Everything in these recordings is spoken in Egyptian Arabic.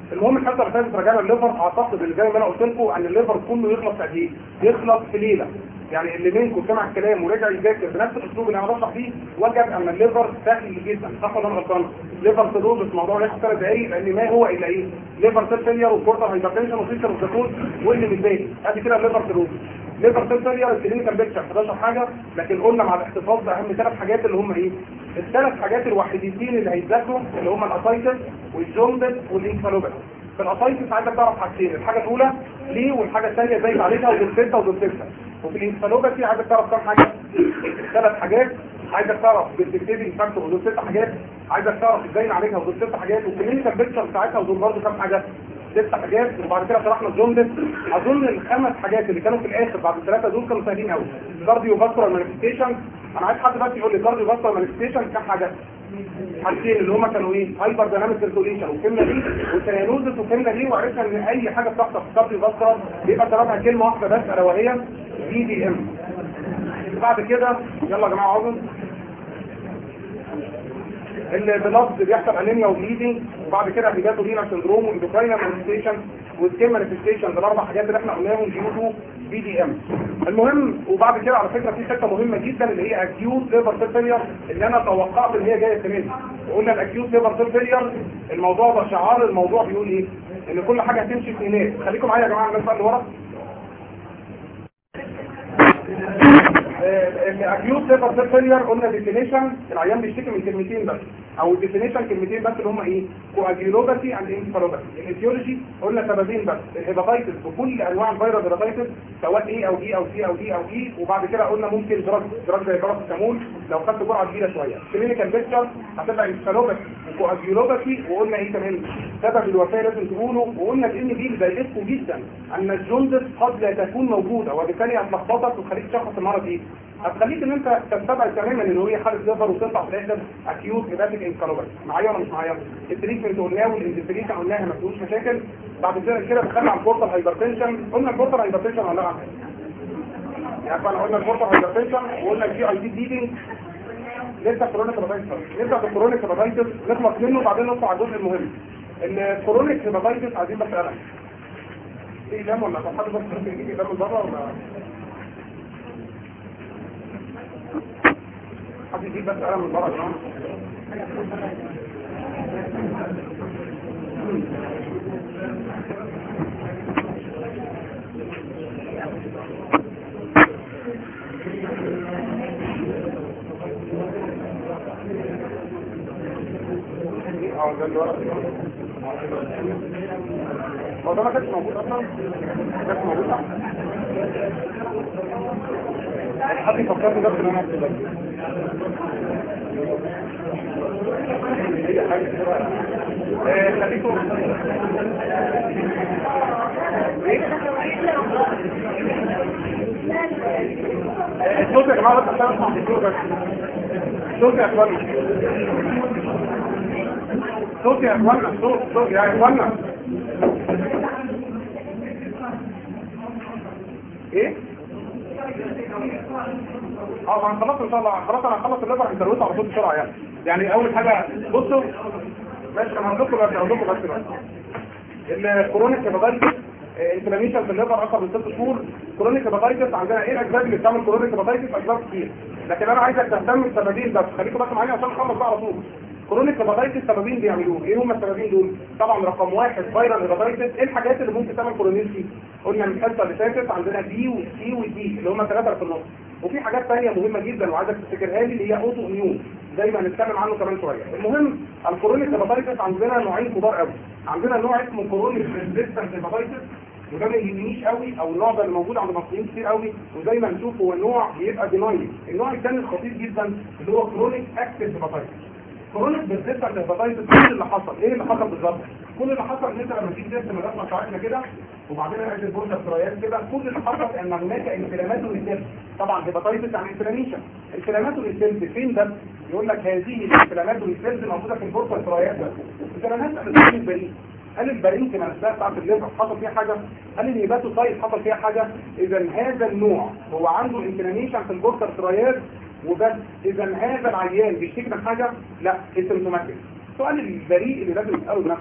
المهم الحته اللي فاتت رجعنا الليفر اعتقد اللي زي ما انا قلت لكم ان الليفر كله يخلص في قد ايه؟ يخلص في ليله يعني اللي منكم سمع الكلام ورجع يذاكر بنفس الاسلوب اللي انا بشرح بيه وجد ان الليفر سهل جدا صح ولا انا غلطان؟ ليفر سيروز الموضوع ياخد ثلاث دقايق لان ما هو الا ايه؟ ليفر سيل فيلير وكورتر هايبرتنشن وفيشر وزيتون واللي متضايق ادي كده الليفر سيروز ليفر سيل فيلير الكلينيكال بيكتشر 11 حاجه لكن قلنا مع الاحتفاظ باهم ثلاث حاجات اللي هم ايه؟ الثلاث حاجات الوحيدتين اللي هيتذاكروا اللي هم الاسايتس والجوندس والانفالوباتي في الاسايتس عايزك تعرف حاجتين الحاجه الاولى ليه والحاجه الثانيه ازاي تعالجها ودول سته ودول سته وفي الانفالوباتي عايزك تعرف كام حاجه ثلاث حاجات عايزك تعرف بالدكتيفنج فاكتور ودول ست حاجات عايزك تعرف ازاي نعالجها ودول ست حاجات والكلينيكال بيكتشر بتاعتها ودول برضه كام حاجه ست حاجات وبعد كده شرحنا الجوندس اظن الخمس حاجات اللي كانوا في الاخر بعد الثلاثه دول كانوا سهلين قوي كارديو فاسكولار مانيفستيشن انا عايز حد بس يقول لي كارديو فاسكولار مانيفستيشن كام حاجه حاجتين اللي هما كانوا ايه هايبر دايناميك سيركوليشن وفهمنا دي والتيانوزس وفهمنا دي وعرفنا ان اي حاجه بتحصل في كارديو فاسكولار بيبقى سببها كلمه واحده بس الا وهي بي دي ام بعد كده يلا يا جماعه عظم البلاد بيحصل انيميا وبليدنج وبعد كده هيباتولينا سندروم واندوكراينا مانيفستيشن والسكين مانيفستيشن ده الاربع حاجات اللي احنا قلناهم ديوتو بي دي ام المهم وبعد كده على فكره في حته مهمه جدا اللي هي اكيوت ليفر سيل فيلير اللي انا توقعت ان هي جايه السنه دي وقلنا الاكيوت ليفر سيل فيلير الموضوع ده شعار الموضوع بيقول ايه ان كل حاجه هتمشي في هناك خليكم معايا يا جماعه الناس اللي ورا الاكيوت ليفر سيل فيلير قلنا ديفينيشن العيان بيشتكي من كلمتين بس او الديفينيشن كلمتين بس اللي هم ايه كواجيولوباثي اند انفالوباثي الايتيولوجي قلنا سببين بس الهيباتيتس بكل انواع الفيروس هيباتيتس سواء ايه او دي او سي او دي او اي وبعد كده قلنا ممكن دراج دراج زي باراسيتامول لو خدت جرعه كبيره شويه كلينيكال بيكتشر هتبقى انفالوباثي وكواجيولوباثي وقلنا ايه كمان سبب الوفاه لازم تقوله وقلنا الان دي بيضايقكم جدا ان الجوندس قد لا تكون موجوده وبالتالي هتلخبطك وتخليك تشخص المرض ايه هتخليك ان انت تستبعد تماما ان هي حاله ليفر وتطلع في الاخر اكيوت هيباتيك انكالوباثي معايا ولا مش معايا التريتمنت قلناه والاندستريشن قلناها ما فيهوش مشاكل بعد كده كده دخلنا على البورتال هايبرتنشن قلنا البورتال هايبرتنشن ولا لا يعني احنا قلنا البورتال هايبرتنشن وقلنا الجي اي دي بليدنج لسه كرونيك هيباتيتس لسه في الكرونيك هيباتيتس نخلص منه وبعدين ندخل على الجزء المهم الكرونيك هيباتيتس عايزين بس قلم في اقلام ولا طب حد بس ممكن يجيب اقلام من بره ولا حد يجيب بس قلم من بره يا جماعه اه ده اللي ورا هو ده ما كانش موجود اصلا ما كانش موجود حد يفكرني بس ان انا اكتب ده. هي حاجه كده آه، خليكم آه، الصوت يا جماعه بس عشان اسمع الدكتور بس الصوت يا اخوانا صوت يا اخوانا صوت صوت يا اخوانا ايه اه ما خلاص ان شاء الله خلاص انا هخلص الليفر هنزوده على طول بسرعه يعني يعني اول حاجه بصوا ماشي انا هقول لكم بس هقول لكم بس بس الكرونيك هيباتايتس انفلاميشن في الليفر اكثر من ست شهور كرونيك هيباتايتس عندنا ايه الاسباب اللي بتعمل كرونيك هيباتايتس اسباب كتير لكن انا عايزك تهتم بالسببين بس خليكم بس معايا عشان نخلص بقى على طول كرونيك هيباتايتس سببين بيعملوه ايه هم السببين دول طبعا رقم واحد فيرال هيباتايتس ايه الحاجات اللي ممكن تعمل كورونيسي قلنا من الحصه اللي فاتت عندنا بي وسي ودي اللي هم ثلاثه في النص وفي حاجات ثانيه مهمه جدا وعايزك تفتكرها لي اللي هي اوتو اميون زي ما هنتكلم عنه كمان شويه المهم الكورونيك هيباتايتس عندنا نوعين كبار قوي عندنا نوع اسمه كورونيك ريزيستنت هيباتايتس وده ما يهمنيش قوي او النوع ده اللي موجود عند المصريين كتير قوي وزي ما نشوف هو نوع بيبقى دينايل النوع الثاني الخطير جدا اللي هو كرونيك اكتف هيباتايتس كرونيك بالذات الهيباتايتس كل اللي حصل ايه اللي حصل بالظبط كل اللي حصل ان انت لما تيجي ترسم الرسمه بتاعتنا كده وبعدين اجي البورصه بطريقات كده كل اللي حصل ان هناك انفلاماتوري سيلز طبعا هيباتايتس يعني انفلاميشن انفلاماتوري سيلز فين ده يقول لك هذه الانفلاماتوري سيلز موجوده في البورصه بطريقات ده انت لما هتسال البريد هل البرينك نفسها بتاعت الليفر حصل فيها حاجه هل الهيباتوسايت حصل فيها حاجه اذا هذا النوع هو عنده انفلاميشن في البورصه بطريقات وبس اذا هذا العيان بيشتكي من حاجه لا اسيمتوماتيك السؤال البريء اللي لازم تساله لنفسك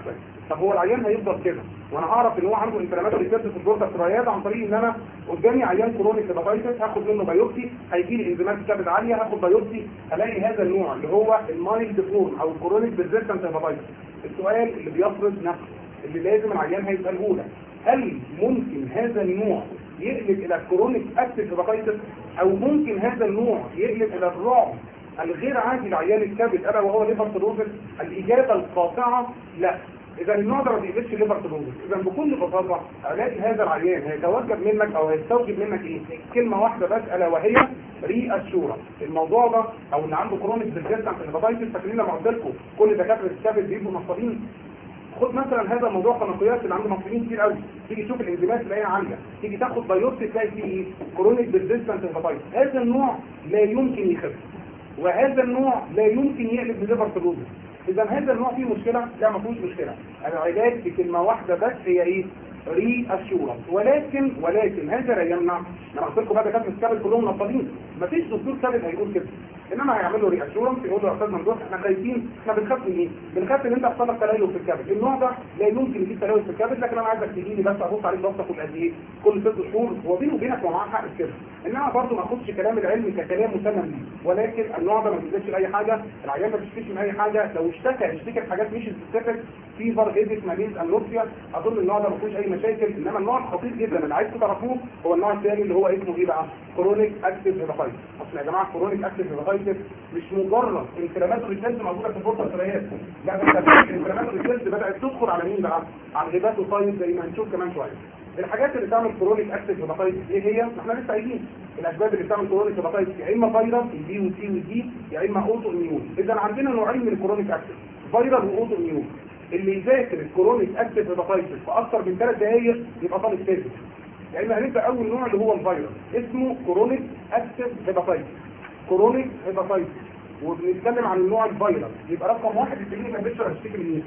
طب هو العيان هيفضل كده وانا هعرف ان هو عنده انفلاماتوري سيرفيس في الجلطه الثريات عن طريق ان انا قدامي عيان كرونيك هيباتايتس هاخد منه بايوبسي هيجي لي انزيمات كبد عاليه هاخد بايوبسي الاقي هذا النوع اللي هو المايلد فورم او الكرونيك بيرزيستنت هيباتايتس السؤال اللي بيفرض نفسه اللي لازم العيان هيساله لك هل ممكن هذا النوع يقلب الى كرونيك اكتف هيباتايتس او ممكن هذا النوع يقلب الى الرعب الغير عادي لعيان الكبد الا وهو ليفر سيروزس الاجابه القاطعه لا اذا النوع ده ما بيقلبش ليفر سيروزس اذا بكل بساطه علاج هذا العيان هيتوجب منك او هيستوجب منك ايه كلمه واحده بس الا وهي ري اشوره الموضوع ده او اللي عنده كرونيك بيرجستنت هيباتايتس فاكرين لما قلت لكم كل دكاتره الكبد بيبقوا نصابين خد مثلا هذا الموضوع كمقياس اللي عنده مصريين كتير قوي تيجي تشوف الانزيمات تلاقيها عاليه تيجي تاخد بايوبسي تلاقي فيه ايه كرونيك بيرزيستنت هيباتايتس هذا النوع لا يمكن يخف وهذا النوع لا يمكن يقلب بليفر سيروزس اذا هذا النوع فيه مشكله لا ما فيهوش مشكله العلاج بكلمه واحده بس هي ايه ري اشورنس ولكن ولكن هذا لا يمنع انا قلت لكم بقى دكاتره الكبد كلهم نصابين مفيش دكتور كبد هيقول كده انما هيعمل له ري اشورنس يقول له يا استاذ ممدوح احنا خايفين احنا بنخاف من ايه؟ بنخاف ان انت يحصل لك تليف في الكبد النوع ده لا يمكن يجيب تليف في الكبد لكن انا عايزك تجي لي بس ابص عليك بصه كل قد ايه؟ كل ست شهور هو بيني وبينك هو معاه حق في كده انما برضه ما اخدش كلام العلم ككلام مسلم بيه ولكن النوع ده ما بيزيدش لاي حاجه العيان ما بيشتكيش من اي حاجه لو اشتكى يشتكي في حاجات مش سبيسيفيك فيفر ايديس ماليز انورسيا اظن النوع ده ما فيهوش اي مشاكل انما النوع الخطير جدا اللي عايزكم تعرفوه هو النوع الثاني اللي هو اسمه ايه بقى؟ كرونيك اكتيف هيباتايتس اصل يا جماعه كرونيك اكتيف هيباتايتس مش مجرد انفلاماتوري سيلز موجوده في البورصه الثريات لا ده الانفلاماتوري سيلز بدات تدخل على مين بقى؟ على الهيباتوسايت زي ما هنشوف كمان شويه الحاجات اللي بتعمل كرونيك اكتيف هيباتايتس ايه هي؟ ما احنا لسه قايلين الاسباب اللي بتعمل كرونيك هيباتايتس يا اما فيروس البي والسي والدي يا اما اوتو اميون اذا عندنا نوعين من الكرونيك اكتيف فيروس واوتو اميون اللي يذاكر الكرونيك اكتيف هيباتايتس في اكثر من ثلاث دقائق يبقى طالب فاسد يا اما هنبدا اول نوع اللي هو الفيروس اسمه كرونيك اكتيف هيباتايتس كرونيك هيباتايتس وبنتكلم عن النوع الفيروس يبقى رقم واحد التكنيك بيكتشر هتشتكي من ايه؟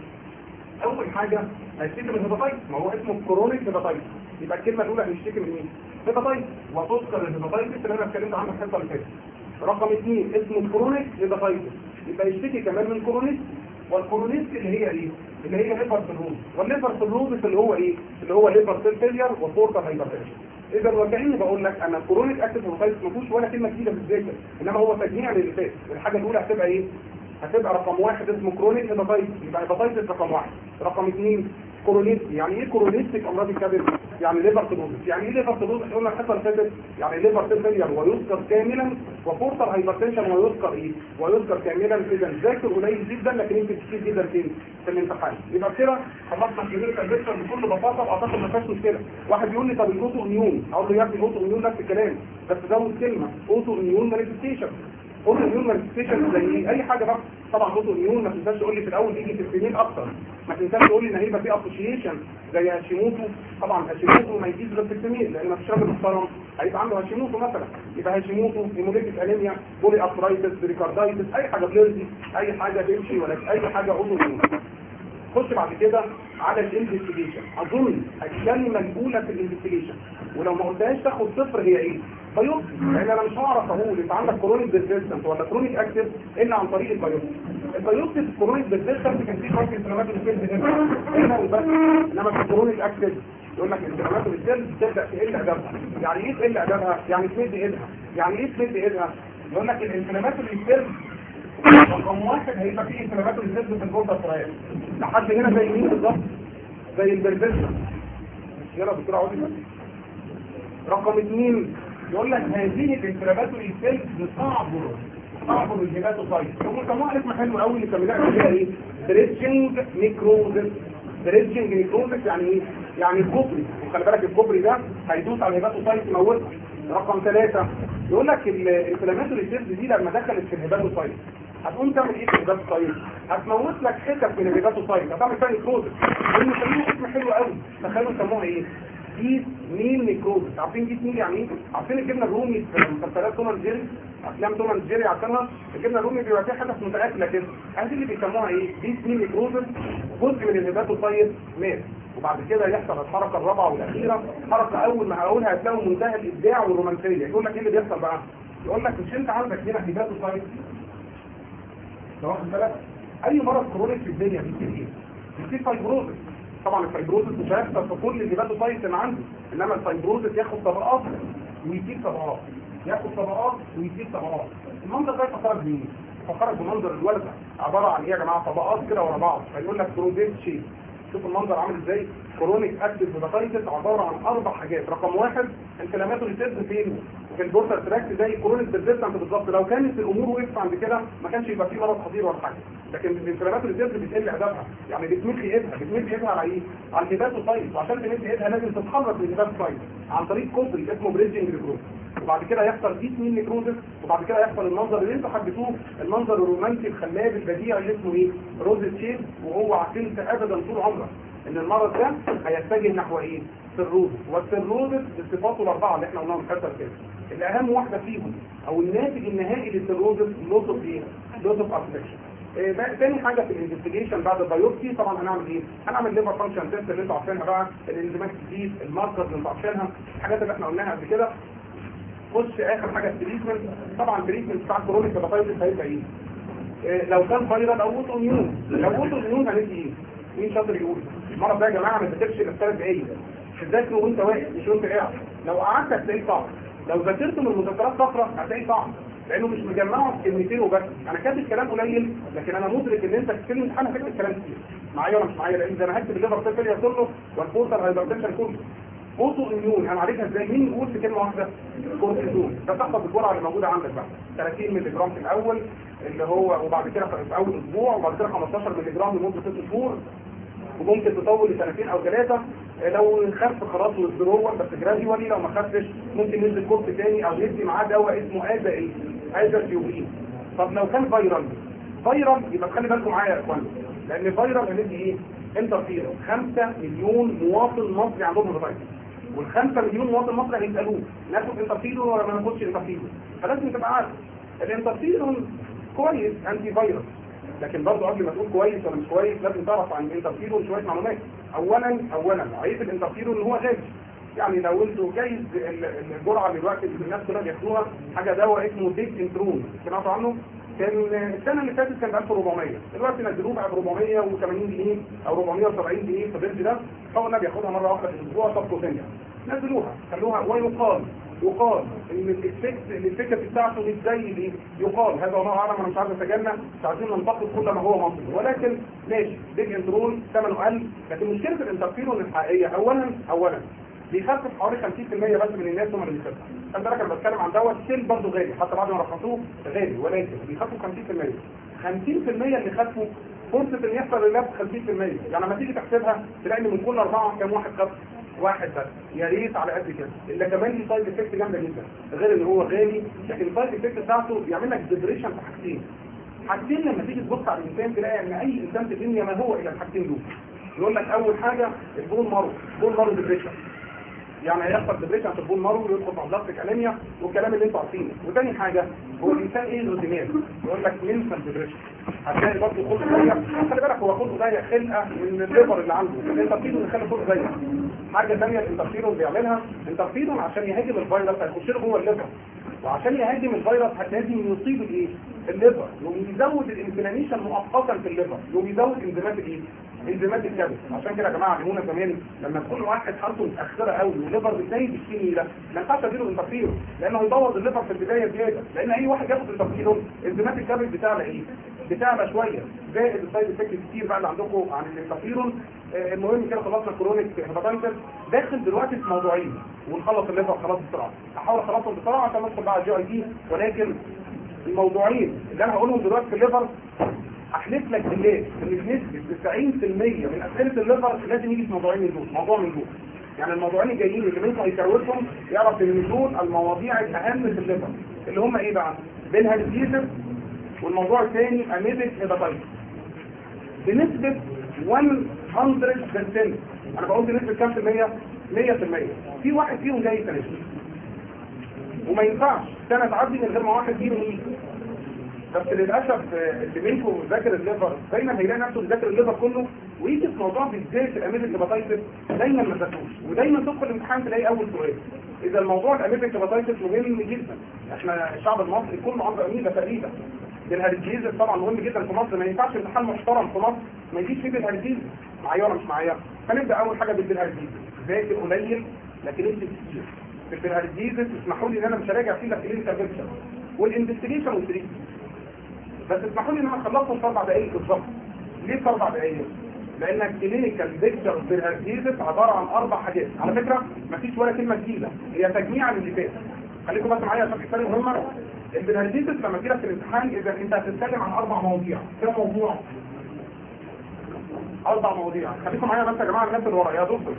اول حاجه هيشتكي من هيباتايتس ما هو اسمه كرونيك هيباتايتس يبقى الكلمه الاولى هنشتكي من ايه؟ هيباتايتس وتذكر الهيباتايتس اللي انا اتكلمت عنها الحصه اللي فاتت رقم اثنين اسمه كرونيك هيباتايتس يبقى يشتكي كمان من كرونيك والكرونيك اللي هي ايه؟ اللي هي ليفر سيروز والليفر سيروز اللي هو ايه؟ اللي هو ليفر سيل فيلير وفورتال هايبرتنشن اذا وكاني بقول لك انا كرونيك اكتيف هيباتايتس ما فيهوش ولا كلمه جديده بالذات انما هو تجميع للي فات الحاجه الاولى هتبقى ايه؟ هتبقى رقم واحد اسمه كرونيك هيباتايتس يبقى هيباتايتس رقم واحد رقم اثنين كورونيت يعني ايه كورونيستيك امراض الكبد يعني ليفر سيروزس يعني ايه ليفر سيروزس قلنا الحصه اللي فاتت يعني ليفر سيل فيلير ويذكر كاملا وفورتال هايبرتنشن ويذكر ايه ويذكر كاملا اذا ذاكر قليل جدا لكن يمكن كتير جدا فين في الامتحان يبقى كده خلصنا كلينيكال بيكتشر بكل بساطه واعتقد ما فيهاش مشكله واحد يقول لي طب الاوتو اميون اقول له يا ابني الاوتو اميون نفس الكلام بس زود كلمه اوتو اميون مانيفستيشن اوتو اميون مانيفستيشن زي اي حاجه بقى طبعا اوتو اميون ما تنساش تقول لي في الاول يجي في السنين اكتر ما تنساش تقول لي ان هيبقى في اسوشيشن زي هاشيموتو طبعا هاشيموتو ما يجيش غير في السنين لان ما فيش راجل محترم هيبقى عنده هاشيموتو مثلا يبقى هاشيموتو هيموليتيك انيميا بولي ارثرايتس بريكاردايتس اي حاجه بليرزي اي حاجه تمشي ولا اي حاجه اوتو اميون خش بعد كده على الانفستيجيشن اظن الكلمه الاولى في الانفستيجيشن ولو ما قلتهاش تاخد صفر هي ايه بايوبسي لان انا مش هعرف اقول انت عندك كرونيك ديزيستنت ولا كرونيك اكتف الا عن طريق البايوبسي البايوبسي في الكرونيك ديزيستنت كان فيه شويه انفلامات السيلز هنا هنا وبس انما في الكرونيك اكتف يقول لك انفلامات السيلز بتبدا تقل ادابها يعني ايه تقل ادابها يعني تمد ايدها يعني ايه تمد ايدها يقول لك الانفلامات السيلز رقم واحد هيبقى فيه انفلامات السيلز في الجلطه الصغيره لحد هنا زي مين بالظبط زي البربسه يلا بسرعه عودي رقم اثنين يقول لك هذه الانفلاماتوري سيلز بتعبر تعبر الهيباتوسايت هم سموها اسم حلو قوي اللي سميناها اللي هي ايه بريدجنج نيكروزس بريدجنج نيكروزس يعني ايه يعني الكوبري وخلي بالك الكوبري ده هيدوس على الهيباتوسايت يموتها رقم ثلاثة يقول لك الانفلاماتوري سيلز دي لما دخلت في الهيباتوسايت هتقوم تعمل ايه في الهيباتوسايت هتموت لك حتت من الهيباتوسايت هتعمل فيها نيكروزس هم سموها اسم حلو قوي تخيلوا سموها ايه ديس ميل نيكروزس عارفين ديس ميل يعني ايه عارفين الجبنه الرومي في مسلسلات توم اند جيري افلام توم اند جيري عارفينها الجبنه الرومي بيبقى فيها حاجه متاكله كده هذه اللي بيسموها ايه ديس ميل نيكروزس جزء من الهيباتوسايت مات وبعد كده يحصل الحركه الرابعه والاخيره حركه اول ما هقولها هتلاقوا منتهى الابداع والرومانسيه يقول لك ايه اللي بيحصل بقى يقول لك مش انت عندك هنا هيباتوسايت لو واخد بالك اي مرض كرونيك في الدنيا بيصير ايه يصير فايبروزس طبعا الفايبروزس مش هيحصل في كل الهيباتوسايتس اللي عنده انما الفايبروزس ياخد طبقات ويسيب طبقات ياخد طبقات ويسيب طبقات المنظر ده يفكرك بمين؟ يفكرك بمنظر الولد عباره عن ايه يا جماعه طبقات كده ورا بعض فيقول لك بروزيت شيب شوف المنظر عامل ازاي كرونيك اكتيف هيباتايتس عباره عن اربع حاجات رقم واحد انفلاماتوري سيلز فين في البورتال تراكت زي كرونيك بيرزيستنت بالظبط لو كانت الامور وقفت عند كده ما كانش يبقى في مرض خطير ولا حاجه لكن الانفلاماتوري سيلز بتقل ادابها يعني بتمد ايدها بتمد ايدها على ايه على الهيباتوسايت وعشان تمد ايدها لازم تتحرك من الهيباتوسايت عن طريق كوبري اسمه بريدجنج ريكروت وبعد كده يحصل ديت مين نيكروزس وبعد كده يحصل المنظر اللي انتوا حبيتوه المنظر الرومانسي الخلاب البديع اللي اسمه ايه روزة شيب وهو عارفين ابدا طول عمرك ان المرض ده هيتجه نحو ايه سيروزس والسيروزس بصفاته الاربعه اللي احنا قلناهم حتى كده الاهم واحده فيهم او الناتج النهائي للسيروزس لوس اوف ايه لوس اوف افكشن إيه بقى تاني حاجه في الانفستيجيشن بعد البيوبسي طبعا هنعمل ايه هنعمل ليفر فانكشن تيست اللي انتوا عارفينها بقى الانزيمات الجديد الماركرز اللي انتوا عارفينها الحاجات اللي احنا قلناها قبل كده خش اخر حاجه التريتمنت طبعا التريتمنت بتاع الكرونيك هيباتايتس هيبقى ايه إيه لو كان فيرال او اوتو اميون لو اوتو اميون هندي ايه مين شاطر يقول المرض ده يا جماعه ما تذاكرش الا ثلاث دقايق تذاكره وانت واقف مش وانت قاعد لو قعدت هتلاقيه صعب لو ذاكرت من المذكرات فقره هتلاقيه صعب لانه مش مجمعه في كلمتين وبس انا كاتب كلام قليل لكن انا مدرك ان انت في الامتحان هتكتب كلام كتير معايا ولا مش معايا لان زي ما هكتب الليفر سيفيليا كله والبورتال هايبرتنشن كله اوتو اميون هنعالجها ازاي مين يقول في كلمه واحده كورتيزون ده تحفظ الجرعه اللي موجوده عندك بقى 30 مللي جرام في الاول اللي هو وبعد كده في اول اسبوع وبعد كده 15 مللي جرام لمده 6 شهور وممكن تطول لسنتين او ثلاثه لو خف خلاص ويزدرول بس جراديوالي لو ما خفش ممكن ننزل كورس تاني او ندي معاه دواء اسمه ازا ايه ازا تيوبين طب لو كان فيرال فيرال يبقى خلي بالكم معايا يا اخوان لان فيرال هندي ايه انترفيرون 5 مليون مواطن مصري عندهم هيباتايتس والخمسة مليون مواطن مصري هيسألوه ناخد انترفيرون ولا ما ناخدش انترفيرون فلازم تبقى عارف الانترفيرون كويس انتي فيروس لكن برضه قبل ما تقول كويس ولا مش كويس لازم تعرف عن الانترفيرون شويه معلومات اولا اولا عيب الانترفيرون ان هو غالي يعني لو انتوا جايز الجرعه دلوقتي اللي الناس كلها بياخدوها حاجه دواء اسمه ديك انترون سمعتوا عنه؟ كان السنه اللي فاتت كان ب 1400 دلوقتي نزلوه بقى ب 480 جنيه او 470 جنيه في الرينج ده هو النبي بياخدها مره واحده في الاسبوع طب ثانيه نزلوها خلوها ويقال يقال ان الافكت الفكره بتاعته مش زي اللي يقال هذا الله اعلم انا مش عايز اتجنى مش عايزين ننتقد كل ما هو مصري ولكن ماشي بيج انترول ثمنه قل لكن مشكله الانترفيرون الحقيقيه اولا اولا بيخفف حوالي 50% بس من الناس هم اللي بيخفوا خد بالك انا بتكلم عن دوت ستيل برضه غالي حتى بعد ما رخصوه غالي ولكن بيخفوا 50% 50% اللي خفوا فرصه ان يحصل اللاب 50% يعني لما تيجي تحسبها تلاقي ان من كل اربعه كام واحد خف واحد بس يا ريت على قد كده الا كمان ليه سايد افكت جامده جدا غير ان هو غالي لكن السايد افكت بتاعته بيعمل لك ديبريشن في حاجتين حاجتين لما تيجي تبص على الانسان تلاقي ان اي انسان في الدنيا ما هو الا الحاجتين دول يقول لك اول حاجه البون مارو بون مارو ديبريشن يعني هيحصل ديبريشن في البون مارو ويدخل في بلاستيك انيميا والكلام اللي انتوا عارفينه وثاني حاجه هو الانسان ايه الروتينات يقول لك منفل ديبريشن هتلاقي برضه خلق ضيق خلي بالك هو خلق ضيق خلقه من الليفر اللي عنده الانترفيرون يخلي خلق ضيق حاجه ثانيه الانترفيرون بيعملها الانترفيرون عشان يهاجم الفيروس هيخش له جوه الليفر وعشان يهاجم الفيروس لازم يصيب الايه الليفر يقوم يزود الانفلاميشن مؤقتا في الليفر يقوم يزود انزيمات الايه انزيمات الكبد عشان كده يا جماعه علمونا زمان لما تكون واحد حالته متاخره قوي والليفر بتزايد الكيمي ده ما ينفعش اديله انترفيرون لانه هيبوظ الليفر في البدايه زياده لان اي واحد ياخد انترفيرون انزيمات الكبد بتاعنا ايه بتاعنا شويه زائد السايد افكت كتير بقى اللي عندكم عن الانترفيرون آه المهم كده خلصنا الكرونيك هيباتايتس داخل دلوقتي في موضوعين ونخلص الليفر خلاص بسرعه هحاول اخلصهم بسرعه عشان ندخل بقى على الجي اي دي ولكن الموضوعين اللي انا هقولهم دلوقتي في الليفر احلف لك بالله ان بنسبه 90% من اسئله الليفر لازم يجي في موضوعين من دول موضوع من دول يعني الموضوعين الجايين اللي منكم هيكروتهم يعرف ان دول المواضيع الاهم في الليفر اللي هم ايه بقى بينها الديزر والموضوع الثاني اميبك هيباتايتس بنسبه 100% انا بقول بنسبه كام في المية 100% في واحد فيهم جاي سنه وما ينفعش سنه تعدي من غير ما واحد فيهم يجي بس للاسف اللي منكم ذاكر الليفر دايما هيلاقي نفسه بيذاكر الليفر كله ويجي في موضوع بالذات الاميبك هيباتايتس دايما ما ذاكروش ودايما تدخل الامتحان تلاقي اول سؤال اذا الموضوع الاميبك هيباتايتس مهم جدا احنا الشعب المصري كله عنده اميبا تقريبا بالهرجيز طبعا مهم جدا في مصر ما ينفعش امتحان محترم في مصر ما يجيش فيه بالهرجيز معايا ولا مش معايا فنبدا اول حاجه بالهرجيز ذاكر قليل لكن انت كتير في البرهارجيز اسمحوا لي ان انا مش هراجع فيه لا كلينيكال بيكتشر والانفستيجيشن والتريتمنت بس اسمحوا لي ان انا اخلصهم في اربع دقائق بالظبط ليه في اربع دقائق؟ لان الكلينيكال بيكتشر بالهارجيز عباره عن اربع حاجات على فكره مفيش ولا كلمه جديده هي تجميع للي فات خليكم بس معايا عشان حاجه مهمه البرهارجيز لما تجي لك في الامتحان اذا انت هتتكلم عن اربع مواضيع كم موضوع؟ اربع مواضيع خليكم معايا بس يا جماعه الناس اللي ورا يا دكتور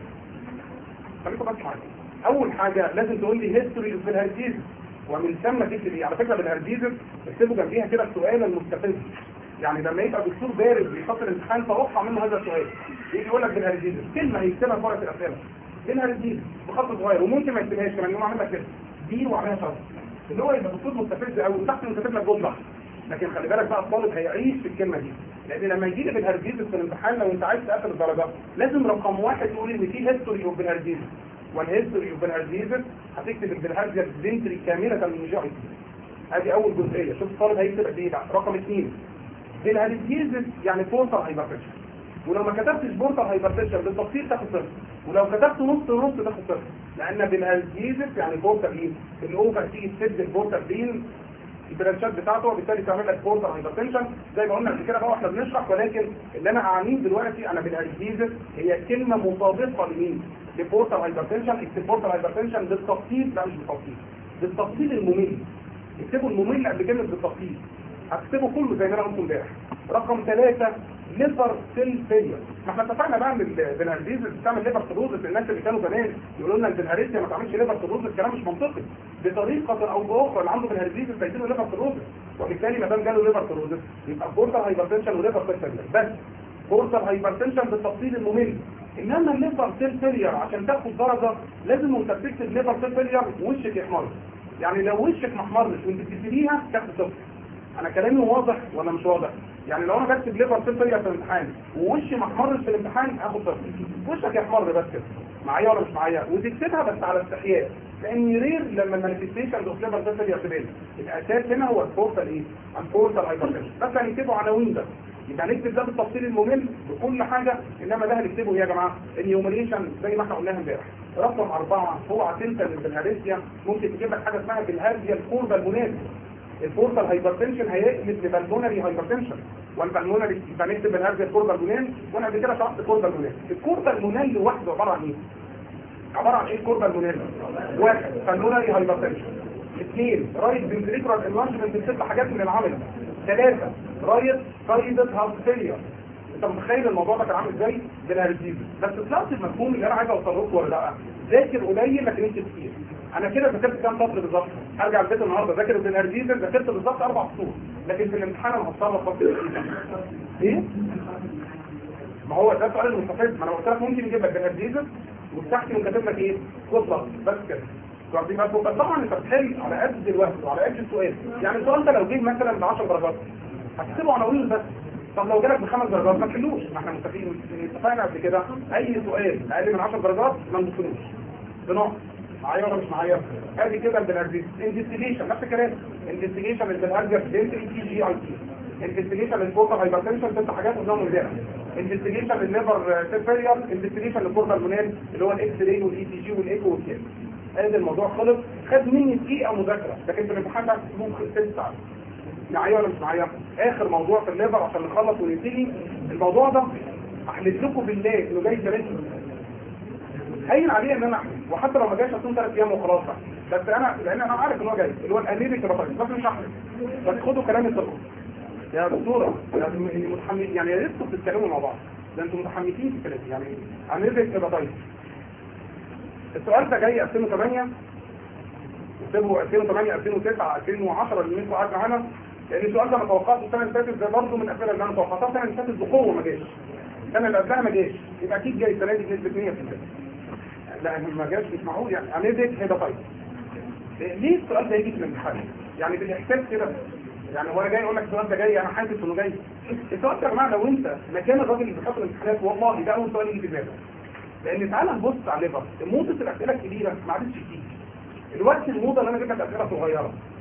خليكم بس معايا اول حاجه لازم تقول لي هيستوري اوف الهرجيز ومن ثم تكتب ايه على فكره بالهرجيز اكتبوا جنبيها كده السؤال المستفز يعني لما يبقى دكتور بارز بيحط الامتحان توقع منه هذا السؤال يجي يقول لك بالهرجيز كلمه هيكتبها في ورقه الاسئله بالهرجيز بخط صغير وممكن ما يكتبهاش كمان يقوم عامل لك كده دي وعليها شرط اللي هو يبقى دكتور مستفز قوي وتحت كاتب لك جمله لكن خلي بالك بقى الطالب هيعيش في الكلمه دي لان لما يجي لي بالهرجيز في الامتحان لو انت عايز تقفل الدرجه لازم رقم واحد تقول ان في هيستوري اوف بالهرجيز والهيستوري اوف بالهرجيز هتكتب البلهارجيا دينتري كامله من جوعي ادي اول جزئيه شوف الطالب هيكتب قد ايه بقى رقم اثنين بالهرجيز يعني بورتال هايبرتنشن ولو ما كتبتش بورتال هايبرتنشن بالتفصيل تاخد صفر ولو كتبت نص نص تاخد صفر لان بالهرجيز يعني بورتال ايه الاوفر تيجي تسد البورتال بين البرانشات بتاعته وبالتالي تعمل لك بورتال هايبرتنشن زي ما قلنا قبل كده بقى واحنا بنشرح ولكن اللي انا اعنيه دلوقتي انا بالهرجيز هي كلمه مطابقه لمين؟ لبورتال هايبرتنشن اكتب بورتال هايبرتنشن بالتفصيل لا مش بالتفصيل بالتفصيل الممل اكتبوا الممل قبل كلمه بالتفصيل هتكتبوا كله زي ما انا قلت امبارح رقم ثلاثة ليفر سيل فيلير ما احنا اتفقنا بقى ان البنهارزيز بتعمل ليفر سيروزس الناس اللي كانوا زمان يقولوا لنا البنهارزيا ما تعملش ليفر سيروزس الكلام مش منطقي بطريقه او باخرى اللي عنده بنهارزيز بيجيله ليفر سيروزس وبالتالي ما دام جاله ليفر سيروزس يبقى بورتال هايبرتنشن وليفر سيل فيلير بس بورتال هايبرتنشن بالتفصيل الممل انما الليفر سيل فيلير عشان تاخد درجه لازم وانت بتكتب ليفر سيل فيلير وشك يحمر يعني لو وشك ما احمرش وانت بتكتبيها تاخد صفر انا كلامي واضح ولا مش واضح يعني لو انا بكتب ليفر سيل فيلير في الامتحان ووشي ما احمرش في الامتحان اخد صفر وشك يحمر بس كده معايا ولا مش معايا وتكتبها بس على استحياء لان رير لما المانيفستيشن اوف ليفر سيل فيلير تبان الاساس هنا هو البورتال ايه البورتال هايبرتنشن بس هنكتبه عناوين بس يبقى هنكتب ده بالتفصيل الممل بكل حاجه انما ده هنكتبه ايه يا جماعه النيومريشن زي ما احنا قلناها امبارح رقم أربعة هو تنسى ان البلهارسيا ممكن تجيب لك حاجه اسمها بالهارسيا الكوربا المناسب البورتال هايبرتنشن هيقلب لبلمونري هايبرتنشن والبلمونري يبقى نكتب بالهارسيا الكوربا المنال وانا قبل كده شرحت الكوربا المنال الكوربا المنال لوحده عباره عن ايه؟ عباره عن ايه الكوربا المنال؟ واحد بلمونري هايبرتنشن اثنين رايت فنتريكولار انلارجمنت ست حاجات من العمل ثلاثه رايت سايدد هارت فيلير انت متخيل الموضوع ده كان عامل ازاي بالهرزيز بس طلعت المفهوم اللي انا عايز اوصله لكم ولا لا ذاكر قليل لكن انت كتير انا كده ذاكرت كام سطر بالظبط هرجع البيت النهارده ذاكر بالهرزيز ذاكرت بالظبط اربع سطور لكن في الامتحان انا هتصرف فصل ايه ما هو ده سؤال المستفز ما انا قلت لك ممكن يجيب لك بالهرزيز وتحت كاتب لك ايه خطه بس كده بس طبعا انت بتحل على قد الوقت وعلى قد السؤال يعني السؤال ده لو جه مثلا ب 10 درجات هتكتبه عناوين بس طب لو جالك بخمس درجات ما تحلوش ما احنا متفقين اتفقنا قبل كده اي سؤال اقل من 10 درجات ما نبصلوش بنقص معايا ولا مش معايا ادي كده البنرجيز انفستيجيشن نفس الكلام انفستيجيشن البنرجيز دنتري تي جي اي تي انفستيجيشن للبورتال هايبرتنشن ست حاجات قلناهم امبارح انفستيجيشن للليفر سيرفيريال انفستيجيشن للبورتال مونال اللي هو الاكس راي والاي تي جي والايكو والكير ادي الموضوع خلص خد مني دقيقه مذاكره لكن في الامتحان ده ممكن ست ساعات معايا ولا مش معايا اخر موضوع في الليفر عشان نخلص وننتهي الموضوع ده احلف لكم بالله انه جاي ثلاث هين عليه ان انا احلف وحتى لو ما جاش هتكون ثلاث ايام وخلاص بقى بس انا لان انا عارف ان هو جاي اللي هو الانيريك رفايس بس مش هحلف بس خدوا كلامي الدكتور يا دكتوره يعني متحمس يعني يا ريتكم تتكلموا مع بعض ده انتم متحمسين في الكلام يعني انيريك رفايس السؤال ده جاي 2008 اكتبوا 2008 2009 2010 اللي انتوا قاعد معانا لان السؤال ده انا توقعته السنه اللي فاتت ده برضه من الاسئله اللي انا توقعتها السنه اللي فاتت بقوه ما جاش السنه اللي قبلها ما جاش يبقى اكيد جاي السنه دي بنسبه 100% لا ما جاش مش معقول يعني انيزك هيدا طيب ليه السؤال ده يجي في الامتحان يعني بالاحساس كده يعني هو انا جاي اقول لك السؤال ده جاي انا حاسس انه جاي السؤال ده يا جماعه لو انت مكان الراجل اللي بيحط الامتحانات والله ده اول سؤال يجي في دماغك لان تعالى نبص على الليفر موضه الاسئله الكبيره ما عادتش كتير الوقت الموضه اللي انا جبت لك اسئله صغيره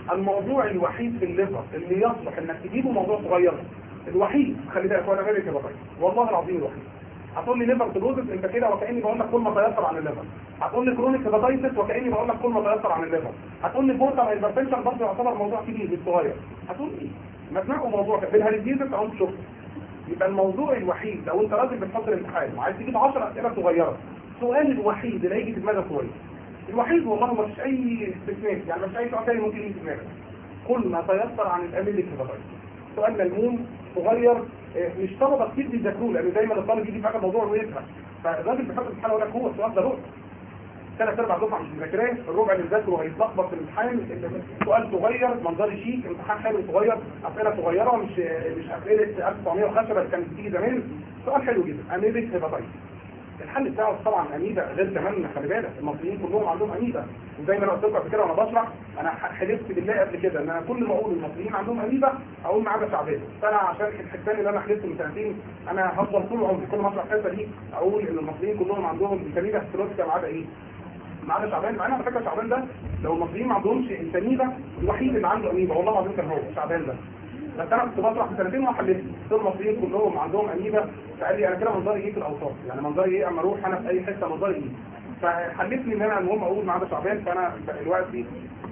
الموضوع الوحيد في الليفر اللي يصلح انك تجيبه موضوع صغير الوحيد خلي بالك وانا بالك يا والله العظيم الوحيد هتقول لي ليفر كلوزس انت كده وكاني بقول لك كل ما تيسر عن الليفر هتقول لي كرونيك هيباتايتس وكاني بقول لك كل ما تيسر عن الليفر هتقول لي بورتال هايبرتنشن برضه يعتبر موضوع كبير مش صغير هتقول ايه ما تنقوا موضوع بالهاليديزس اهو شفت يبقى الموضوع الوحيد لو انت راجل بتحط الامتحان وعايز تجيب 10 اسئله صغيره السؤال الوحيد اللي هيجي في دماغك كويس الوحيد والله ما فيش اي استثناء يعني ما فيش اي سؤال تاني ممكن يجي في دماغك كل ما تيسر عن الاميليك هيباتايتس سؤال ملموم صغير مش طلبه كتير بيذاكروه لان دايما الطالب يجي في اخر موضوع ويكره فالراجل بيحط الامتحان يقول لك هو السؤال ده رؤى ثلاث ارباع دفعه مش مذاكراه الربع اللي ذاكره هيتلخبط في الامتحان سؤال صغير منظر شيك امتحان حلو صغير اسئله صغيره مش مش اسئله 1900 خشبه اللي كانت بتيجي زمان سؤال حلو جدا اميبك هيباتايتس الحل بتاعه طبعا اميبا غير كمان خلي بالك المصريين كلهم عندهم اميبا وزي ما انا قلت لكم قبل كده وانا بشرح انا حلفت بالله قبل كده ان انا كل ما اقول المصريين عندهم اميبا اقول ما عدا شعبان فانا عشان الحسبان اللي انا حلفت من سنتين انا هفضل طول عمري كل ما اشرح الحته دي اقول ان المصريين كلهم عندهم اميبا ستروتيكا ما عدا ايه؟ ما عدا شعبان مع ان على فكره شعبان ده لو المصريين ما عندهمش الاميبا الوحيد اللي عنده اميبا والله العظيم كان هو شعبان ده بس انا كنت بطرح في سنتين وحلفت دول المصريين كلهم عندهم اميبا فقال لي انا كده منظري ايه في الاوساط يعني منظري ايه اما اروح انا في اي حته منظري ايه فحلفني ان انا المهم اقول ما عدا شعبان فانا دلوقتي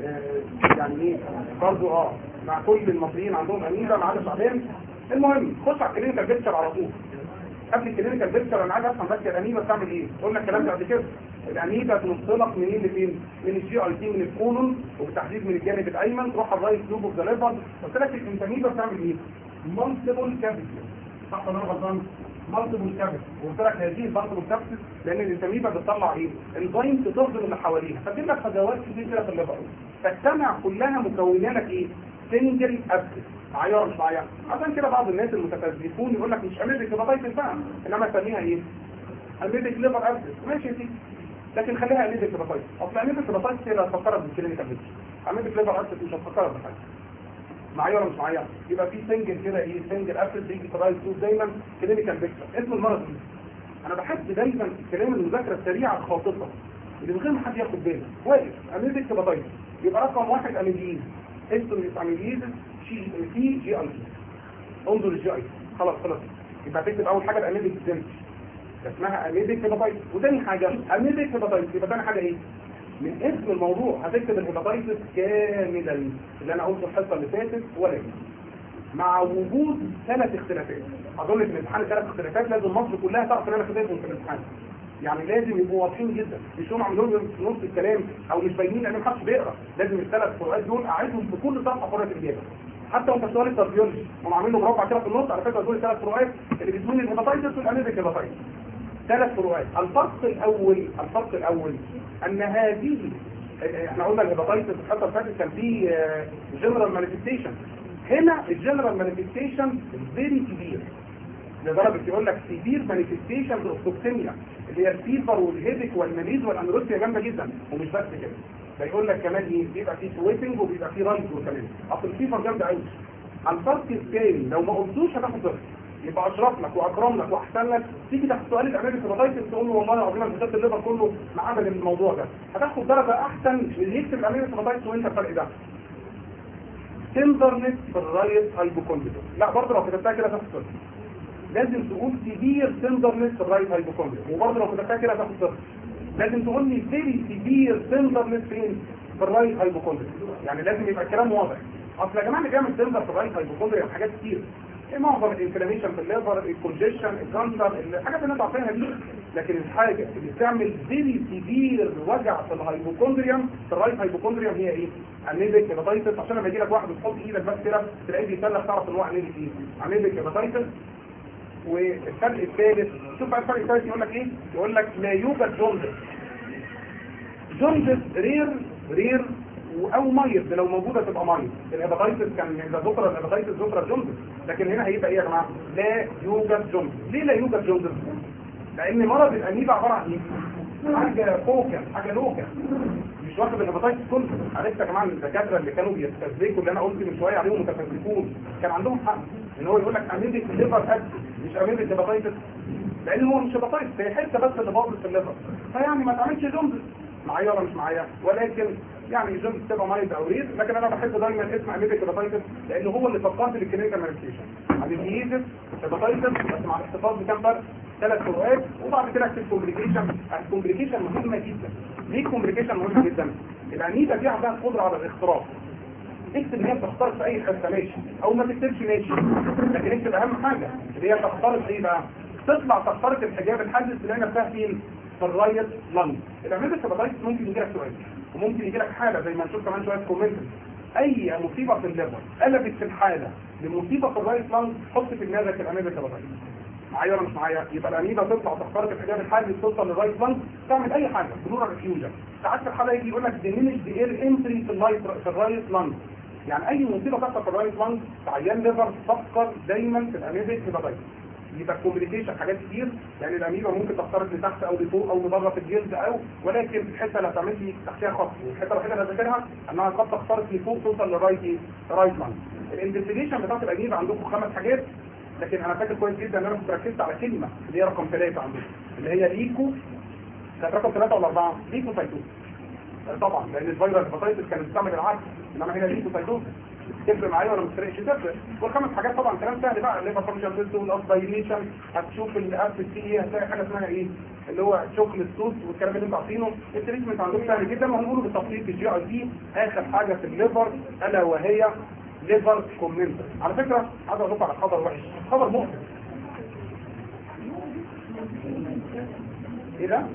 آه يعني ايه برضه اه مع كل المصريين عندهم اميبا ما عدا شعبان المهم خش على الكلينيكال بيكتشر على طول قبل الكلينيكال بيكتشر انا عايز افهم بس الاميبا بتعمل ايه قلنا الكلام ده قبل كده الاميبا بتنطلق منين لفين من الجي اي تي من الكولون وبالتحديد من الجانب الايمن تروح على الرايت لوب اوف ذا ليفر قلت لك الاميبا بتعمل ايه مالتيبل كافيتي صح ولا انا غلطان مالتيبل كافيتي وقلت لك هذه المالتيبل كافيتي لان الاميبا بتطلع ايه انزيم تضغط اللي حواليها فتجيب لك فجوات كتير كده في الليفر تجتمع كلها مكوناتك ايه سنجل ابسس معيار مش معيار عشان كده بعض الناس المتفلسفون يقول لك مش اميبك هيباتايتس بقى انما تسميها ايه اميبك ليفر ابسس ماشي يا سيدي لكن خليها اميبك هيباتايتس اصل اميبك هيباتايتس هي اللي هتفكرك بالكلينيكال بيكتشر اميبك ليفر ابسس مش هتفكرك بحاجه معيار مش معيار يبقى في سنجل كده ايه سنجل ابسس بيجي في رايت سوت دايما كلينيكال بيكتشر اسم المرض ايه انا بحب دايما الكلام المذاكره السريعه الخاطفه اللي من غير ما حد ياخد باله واقف اميبك هيباتايتس يبقى رقم واحد اميبيين هيستوري اميبيز سي جي اي انظر الجي اي خلاص خلاص يبقى تكتب اول حاجه الاميبك ديزنتي اسمها اميبك هيباتايتس وتاني حاجه اميبك هيباتايتس يبقى تاني حاجه ايه من اسم الموضوع هتكتب الهيباتايتس كاملا اللي انا قلته الحصه اللي فاتت ولكن مع وجود ثلاث اختلافات اظن في الامتحان ثلاث اختلافات لازم مصر كلها تعرف ان انا كتبتهم في الامتحان يعني لازم يبقوا واضحين جدا مش هم عاملين في نص الكلام او مش باينين لان محدش بيقرا لازم الثلاث فروقات دول اعيدهم في كل صفحه حريه الاجابه حتى وانت في سؤال الكارديولوجي هم عاملين له مربع كده في النص على فكره دول الثلاث فروقات اللي بيسمون الهيباتايتس والاميبك هيباتايتس ثلاث فروقات الفرق الاول الفرق الاول ان هذه احنا قلنا الهيباتايتس الحصه اللي فاتت كان فيه جنرال مانيفستيشن هنا الجنرال مانيفستيشن فيري كبير لدرجه يقول لك سيفير مانيفستيشن بالاوكسيميا اللي هي الفيفر والهيدك والماليز والانوركسيا جامده جدا ومش بس كده ده يقول لك كمان ايه بيبقى فيه سويتنج وبيبقى فيه رايز كمان اصل الفيفر جامده قوي الفرق الثاني لو ما قلتوش هتاخد صفر يبقى اشرف لك واكرم لك واحسن لك تيجي تاخد سؤال الامريكي هيباتايتس تقول له والله العظيم انا كتبت الليفر كله ما عدا الموضوع ده هتاخد درجه احسن من اللي يكتب الامريكي هيباتايتس وانت الفرق ده تندرنس في الرايت هايبوكوندريا لا برضه لو كتبتها كده تاخد صفر لازم تقول سيفير تندرنس في الرايت هايبوكوندريا وبرضه لو كتبتها كده تاخد صفر لازم تقول لي فيري سيفير تندرنس فين في الرايت هايبوكوندريا يعني لازم يبقى الكلام واضح اصل يا جماعه اللي بيعمل تندر في الرايت هايبوكوندريا حاجات كتير ايه معظم الانفلاميشن في الليفر الكونجيشن الكانسر الحاجات اللي انتوا عارفينها دي لكن الحاجه اللي بتعمل فيري سيفير وجع في الهايبوكوندريوم في الرايت هايبوكوندريوم هي ايه؟ اميبك هيباتايتس عشان لما يجي لك واحد وتحط ايدك بس كده تلاقيه بيسلخ تعرف ان هو اميبك ايه؟ اميبك هيباتايتس والفرق الثالث شوف بقى الفرق الثالث يقول لك ايه؟ يقول لك لا يوجد جوندس جوندس رير رير او ميت لو موجوده تبقى ميت الهيباتايتس كان اذا ذكر الهيباتايتس ذكر جوندس لكن هنا هيبقى ايه يا جماعه لا يوجد جوندس ليه لا يوجد جوندس لان مرض الاميبا عباره عن ايه حاجه فوكا حاجه لوكا مش واخد الهيباتايتس كله عرفت يا جماعه الدكاتره اللي كانوا بيستفزكوا اللي انا قلت من شويه عليهم متفزلكون كان عندهم حق ان هو يقول لك اميبك ليفر اد مش اميبك هيباتايتس لان هو مش هيباتايتس هي حته بس اللي باظت في الليفر فيعني ما تعملش جوندس معايا ولا مش معايا ولكن يعني جنب بتبقى مايد او ريد لكن انا بحب دايما اسم اميبيك هيباتيتس لان هو اللي فكرت بالكلينيكال مانيفيكيشن الهيزس هيباتيتس بس مع الاحتفاظ بكام فرق ثلاث فروقات وبعد كده اكتب كومبليكيشن الكومبليكيشن مهمه جدا ليه كومبليكيشن مهمه جدا العنيده دي عندها قدره على الاختراق اكتب ان هي بتخترق في اي حته ماشي او ما تكتبش ماشي لكن اكتب اهم حاجه اللي هي تخترق ايه بقى تطلع تخترق الحجاب الحاجز اللي انا فيها فين في الرايت لانج العمليه السباتايتس ممكن يجي لك سؤال وممكن يجي لك حاله زي ما نشوف كمان شويه كومنت اي مصيبه في الليفر قلبت في الحاله لمصيبه في الرايت لانج حط في دماغك العمليه السباتايتس معايا ولا مش معايا يبقى الاميبا تطلع تخترق الحجاب الحاجز توصل للرايت لانج تعمل اي حاجه بلورال ريفيوجن ساعات في الحاله يجي يقول لك ديمينش ذا اير انتري في الرايت في الرايت لانج يعني اي مصيبه تحصل في الرايت لانج في عيان ليفر فكر دايما في الاميبا هيباتايتس يبقى كومبليكيشن حاجات كتير يعني الاميبا ممكن تخترق لتحت او لفوق او لبره في الجلد او ولكن الحته اللي هتعمل لي تحتها خط والحته الوحيده اللي هذاكرها انها قد تخترق لفوق توصل للرايت ايه؟ رايت لانج الانفستيجيشن بتاعت الاميبا عندكم خمس حاجات لكن انا فاكر كويس جدا ان انا كنت ركزت على كلمه اللي هي رقم ثلاثه عندكم اللي هي ليكو كانت رقم ثلاثه ولا اربعه؟ ليكو سايتوز طبعا لان الفيروس هيباتيتس كانت بتعمل العكس انما هنا ليكو سايتوز تفرق معايا ولا ما تفرقش تفرق والخمس حاجات طبعا كلام سهل بقى الليفر فانكشن تيست والاسبايليشن هتشوف الاف سي هتلاقي حاجه اسمها ايه اللي هو شغل الصوت والكلام اللي انتوا عارفينه التريتمنت عندهم سهل جدا وهنقوله بالتفصيل في الجي اي دي اخر حاجه في الليفر الا وهي ليفر كومنتر على فكره عايز اقول لكم على خبر وحش خبر مؤلم ايه ده؟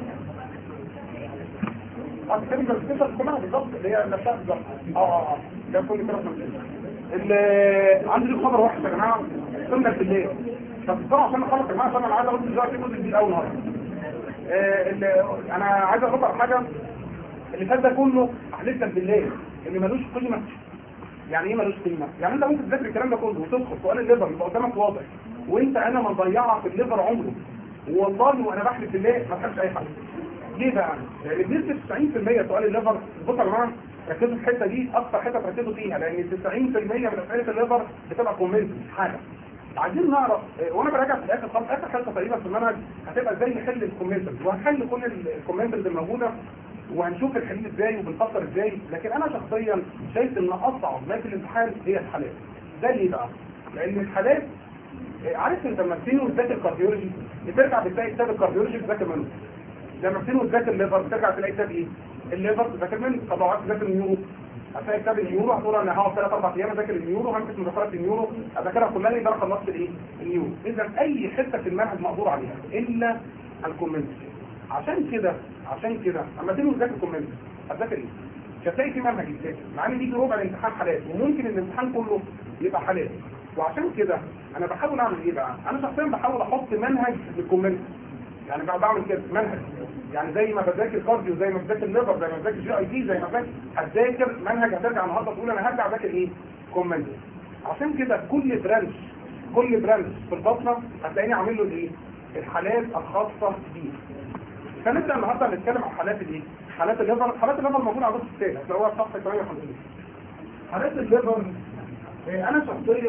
اه بتتكلم بالكتاب كلها بالظبط اللي هي نفسها بالظبط اه اه اه ده كل كده اللي عندي لكم خبر وحش يا جماعه سنة بالليل طب بسرعه عشان نخلص يا جماعه عشان انا عايز اقول دلوقتي جزء جديد قوي النهارده آه، اللي انا عايز اقول لكم على حاجه اللي فات ده كله احلفك بالله ان ملوش قيمه يعني ايه ملوش قيمه يعني انت ممكن تذاكر الكلام ده كله وتدخل سؤال الليفر يبقى قدامك واضح وانت انا مضيعه في الليفر عمره والله وانا بحلف بالله ما تخافش اي حاجه ليه بقى؟ لان بنسبه 90% سؤال الليفر بصوا يا جماعه ركزوا في الحته دي اكتر حته تركزوا فيها لان 90% من اسئله الليفر بتبقى كومنت حاجه عايزين نعرف اه، وانا براجع في الاخر خالص اخر حته تقريبا في المنهج هتبقى ازاي نحل الكومنتز وهنحل كل الكومنتز الموجوده وهنشوف الحلول ازاي وبنفكر ازاي لكن انا شخصيا شايف ان اصعب ما في الامتحان هي الحالات ده ليه بقى؟ لان الحالات اه، عارف انت لما تسيني وتذاكر كارديولوجي بترجع بتلاقي كتاب الكارديولوجي بتذاكر منه لما تسيني وتذاكر الليفر بترجع تلاقي كتاب ايه؟ الليفر بتذاكر منه طب لو عايز تذاكر النيورو هتلاقي كتاب النيورو هتقول انا هقعد ثلاث اربع ايام اذاكر النيورو همسك مذكرات النيورو اذاكرها كلها يبقى انا خلصت الايه؟ النيورو اذا اي حته في المنهج مقدور عليها الا الكومنت عشان كده عشان كده اما تيجي تذاكر كومنت هتذاكر ايه؟ مش هتلاقي في منهج يتذاكر مع ان بيجي ربع الامتحان حالات وممكن الامتحان كله يبقى حالات وعشان كده انا بحاول اعمل ايه بقى؟ انا شخصيا بحاول احط منهج للكومنت يعني بقى بعمل كده منهج يعني زي ما بذاكر كارديو زي ما بذاكر ليفر زي ما بذاكر جي اي تي زي ما بذاكر هتذاكر منهج هترجع النهارده تقول انا هرجع اذاكر ايه؟ كومنت عشان كده كل برانش كل برانش في البطنه هتلاقيني عامل له الايه؟ الحالات الخاصه بيه فنبدا النهارده نتكلم عن حالات الايه؟ حالات الليفر حالات الليفر موجوده عندكم في الكتاب هتلاقوها في صفحه 58 حالات الليفر إيه، انا شخصيا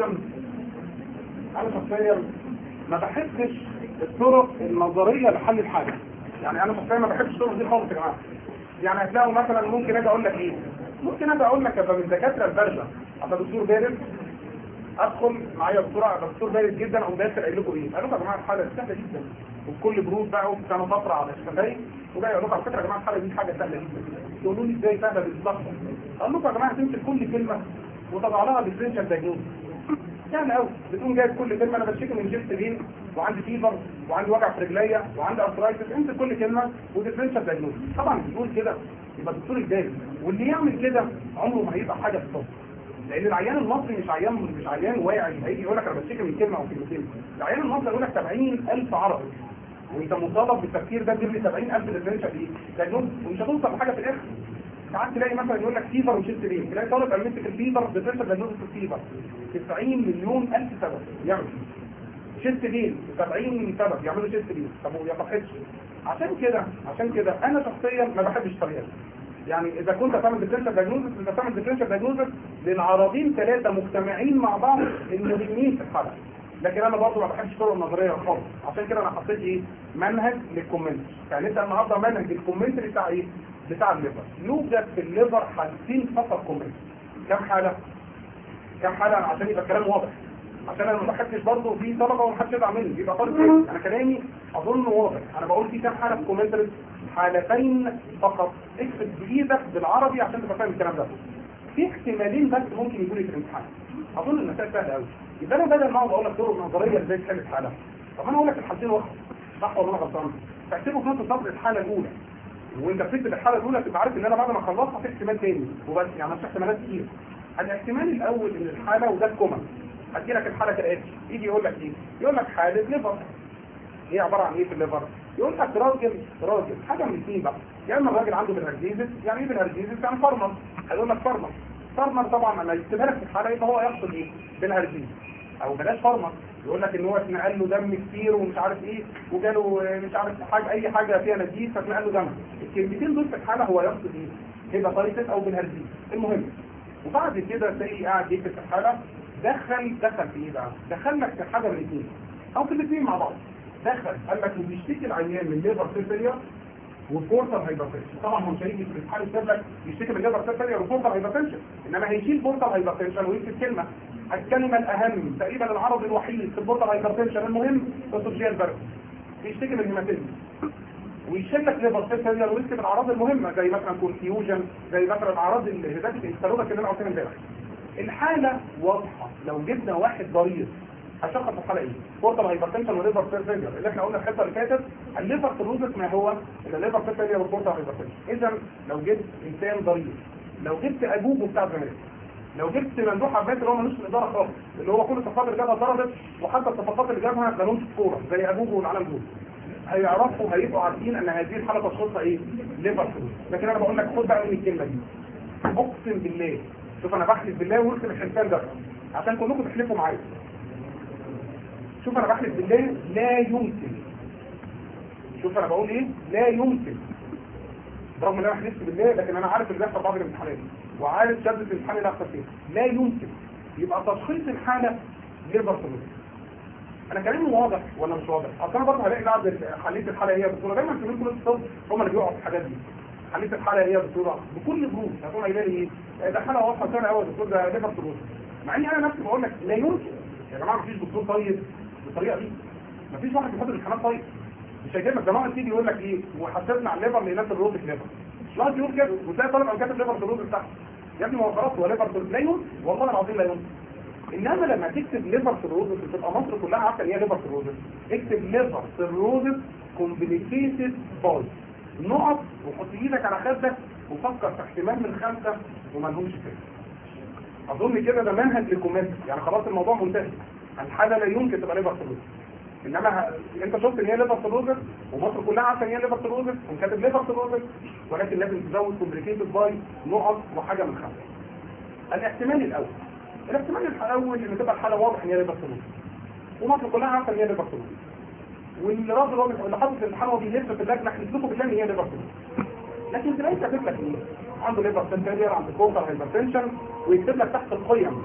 انا شخصيا ما بحبش الطرق النظريه لحل الحاجه يعني انا شخصيا ما بحبش الطرق دي خالص يا جماعه يعني هتلاقوا مثلا ممكن اجي اقول لك ايه ممكن اجي اقول لك ابقى من الدكاتره البارده ابقى دكتور بارد ادخل معايا دكتور ابقى دكتور بارد جدا او داخل قايل لكم ايه؟ قال لكم يا جماعه الحاله سهله جدا وبكل برود بقى وكانوا فتره على الشفايف وجاي اقول لكم على فكره يا جماعه الحاله دي حاجه سهله جدا تقولوا لي ازاي سهله بالظبط اقول لكم يا جماعه تمسك كل كلمه وتضع لها ديفرنشال دايجنوز يعني قوي بتقوم جايب كل كلمه انا بشتكي من جبت بين وعندي فيفر وعندي وجع في رجليا وعندي ارثرايتس امسك كل كلمه وديفرنشال دايجنوز طبعا بيقول كده يبقى الدكتور الجاي واللي يعمل كده عمره ما هيبقى حاجه في الطب لان العيان المصري مش عيان مش عيان واعي هيجي يقول لك انا بشتكي من كلمه او كلمتين العيان المصري يقول لك 70000 عربي وانت مطالب بالتفكير ده تجيب لي 70000 ديفرنشال ايه دايجنوز ومش هتوصل لحاجه في الاخر ساعات تلاقي مثلا يقول لك فيفر وشيست ليه تلاقي طالب قال مسك الفيفر ديفرنشال دايجنوز في الفيفر 90 مليون الف سبب يعمل شيست ليه 70 سبب يعملوا شيست ليه طب هو ما يصحش عشان كده عشان كده انا شخصيا ما بحبش الطريقه دي يعني اذا كنت هتعمل ديفرنشال دايجنوزس انت هتعمل ديفرنشال دايجنوزس للعرضين ثلاثه مجتمعين مع بعض المهمين في الحاله لكن انا برضه ما بحبش الطرق النظريه خالص عشان كده انا حطيت ايه منهج للكومنت يعني انت النهارده منهج الكومنت بتاع ايه بتاع الليفر يوجد في الليفر حالتين فقط كومنت كم حاله كم حاله عشان يبقى الكلام واضح عشان انا ما بحبش برضه في طلبه وما حدش يزعل مني يبقى طالب ايه انا كلامي اظن واضح انا بقول في كام حاله في كومنتري حالتين فقط اكتب بايدك بالعربي عشان تبقى فاهم الكلام ده في احتمالين بس ممكن يجوا لي في الامتحان اظن المسائل سهله قوي يبقى انا بدل ما اقعد اقول لك طرق نظريه ازاي تحل الحاله طب انا اقول لك الحالتين واحد صح ولا انا غلطان تكتبه في نص السطر الحاله الاولى وانت بتكتب الحاله الاولى تبقى عارف ان انا بعد ما اخلصها في احتمال تاني وبس يعني مش احتمالات كتير الاحتمال الاول ان الحاله وده الكومن هدي لك الحاله كالاتي يجي يقول لك ايه يقول لك حاله ليفر هي عباره عن ايه في الليفر يقول لك راجل راجل حاجه من الاثنين بقى يا اما الراجل عنده بالهرجيزس يعني ايه بالهرجيزس يعني فارمر هيقول لك فارمر فارمر طبعا لما يكتبها لك في الحاله يبقى هو يقصد ايه بالهرجيزس او بلاش فارمر يقول لك ان هو اتنقل له دم كتير ومش عارف ايه وجاله مش عارف حاجه اي حاجه فيها نزيف فاتنقل له دم الكلمتين دول في الحاله هو يقصد ايه هيباتايتس او بالهرجيزس المهم وبعد كده تلاقي قاعد يكتب في الحاله دخل دخل في ايه بقى دخل لك في حاجه من الاثنين او في الاثنين مع بعض دخل قال لك بيشتكي العيان من ليفر سيرفيليا والبورتال هايبرتنشن طبعا هو مش هيجي في الامتحان يكتب لك يشتكي من ليفر سيرفيليا والبورتال هايبرتنشن انما هيشيل بورتال هايبرتنشن ويكتب كلمه الكلمه الاهم تقريبا العرض الوحيد في البورتال هايبرتنشن المهم اسوشيال بارد بيشتكي من هيماتيزم ويشيل لك ليفر سيرفيليا ويكتب الاعراض المهمه زي مثلا كونفيوجن زي مثلا اعراض الهيباتيك انستالوبا اللي انا قلتها امبارح الحالة واضحة لو جبنا واحد ضرير هشخص الحالة ايه؟ بورتال هايبرتنشن وليفر سيرفيلير اللي احنا قلنا الحته اللي فاتت الليفر سيروزس ما هو الا الليفر سيرفيلير والبورتال هايبرتنشن اذا لو جبت انسان ضرير لو جبت ابوه بتاع زمان لو جبت ممدوح عباس اللي هو ملوش في الاداره خالص اللي هو كل الصفقات اللي جابها ضربت وحتى الصفقات اللي جابها ما لهمش كوره زي ابوه والعالم دول هيعرفوا هيبقوا عارفين ان هذه الحاله تشخيصها ايه؟ ليفر سيروزس لكن انا بقول لك خد بقى من الكلمه دي اقسم بالله شوف انا بحلف بالله وارسم الحلفان ده عشان كلكم تحلفوا معايا شوف انا بحلف بالله لا يمكن شوف انا بقول ايه لا يمكن رغم ان انا حلفت بالله لكن انا عارف اللي بيحصل بعض الامتحانات وعارف شدة الامتحان اللي هيحصل فيه لا يمكن يبقى تشخيص الحالة ليفر سيروزس انا كلامي واضح ولا مش واضح اصل انا برضه هلاقي بعد حليت الحالة هي بصورة دايما في كل الطب هم اللي بيقعوا في الحاجات دي حليت الحالة هي بصورة بكل بروف هتقول قايله لي ايه ده حالة واضحة سنة قوي الدكتور ده ليفر سيروزس مع اني انا نفسي بقول لك لا يمكن يا جماعه مفيش دكتور طيب بالطريقه دي مفيش واحد بيحط الامتحانات طيب مش هيجيب لك جماعه تيجي يقول لك ايه وحسبنا على الليفر لقيناه الروبوت ليفر مش لازم يقول كده وتلاقي طالب قام كاتب ليفر سيروز بتاعته يا ابني ما هو خلاص هو ليفر سيروز لا يمكن والله العظيم لا يمكن انما لما تكتب ليفر سيروز تبقى مصر كلها عارفه ان هي ليفر سيروز اكتب ليفر سيروز كومبليكيتد باي نقط وحط ايدك على خدك وفكر في احتمال من خمسه وما لهمش فكره اظن كده ده منهج للكومنت يعني خلاص الموضوع منتهي الحاله لا يمكن تبقى ليفر سيروز انما ه... انت شفت ان هي ليفر سيروزس ومصر كلها عارفه ان هي ليفر سيروزس وكاتب ليفر سيروزس ولكن لازم تزود كومبليكيتد باي نقط وحاجه من خمسه الاحتمال الاول الاحتمال الاول ان تبقى الحاله واضح ان هي ليفر سيروزس ومصر كلها عارفه ان هي ليفر سيروزس والراجل هو اللي حاطط الامتحان وهو بيلف في اللجنه احنا لكم بالله ان هي ليفر سيروزس لكن تلاقي كاتب لك ايه عنده ليفر سيروزس عنده كوكر هايبرتنشن ويكتب لك تحت القيم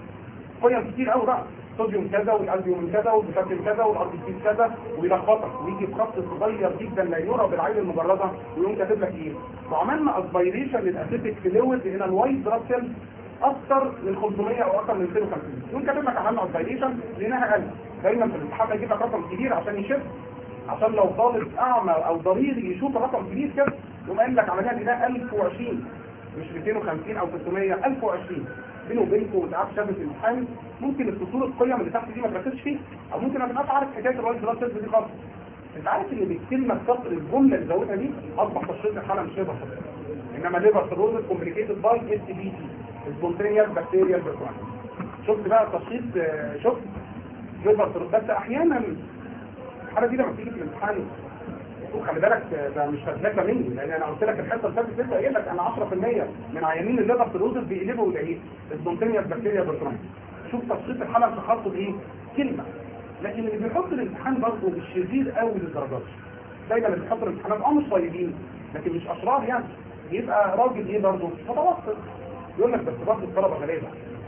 قيم كتير قوي بقى صوديوم كذا والالبيوم كذا والبوتاسيوم كذا والاربيسيس كذا ويلخبطك ويجي بخط صغير جدا لا يرى بالعين المجرده ويقوم كاتب لك ايه وعملنا اسبيريشن للاسيتيك فلويد هنا الوايت بلاد سيل اكتر من 500 او اكتر من 250 يقوم كاتب لك عملنا اسبيريشن لقيناها اقل دايما في الامتحان يجيب لك رقم كبير عشان يشف عشان لو طالب اعمى او ضرير يشوف الرقم كبير كده يقوم قايل لك عملها لقيناها 1020 مش 250 او 300 1020 بينه وبينكم وتعرف شبه الامتحان ممكن الفصول القيم اللي تحت دي ما تركزش فيها او ممكن ما تبقاش عارف حكايه الوايت بلاد سيلز دي خالص انت عارف ان بالكلمه كسر الجمله اللي زودها دي اصبح تشخيص الحاله مش ليفر انما ليفر سيروزس كومبليكيتد باي اس بي تي سبونتينيوس بكتيريال بيركوان شفت بقى التشخيص شفت ليفر سيروزس بس احيانا الحاله دي لما بتيجي في الامتحان وخلي بالك ده مش فزلكه مني لان انا قلت لك الحصه اللي فاتت لسه قايل لك انا 10% من عيانين الليفر سيروزس بيقلبوا لايه؟ السبونتينيوس بكتيريا بيركوان شوف تشخيص الحاله بتخطط ايه؟ كلمه لكن اللي بيحط الامتحان برضه مش شرير قوي للدرجات دايما اللي بيحط الامتحانات اه مش طيبين لكن مش اشرار يعني يبقى راجل ايه برضه متوسط يقول لك بس برضه الطلبه غلابه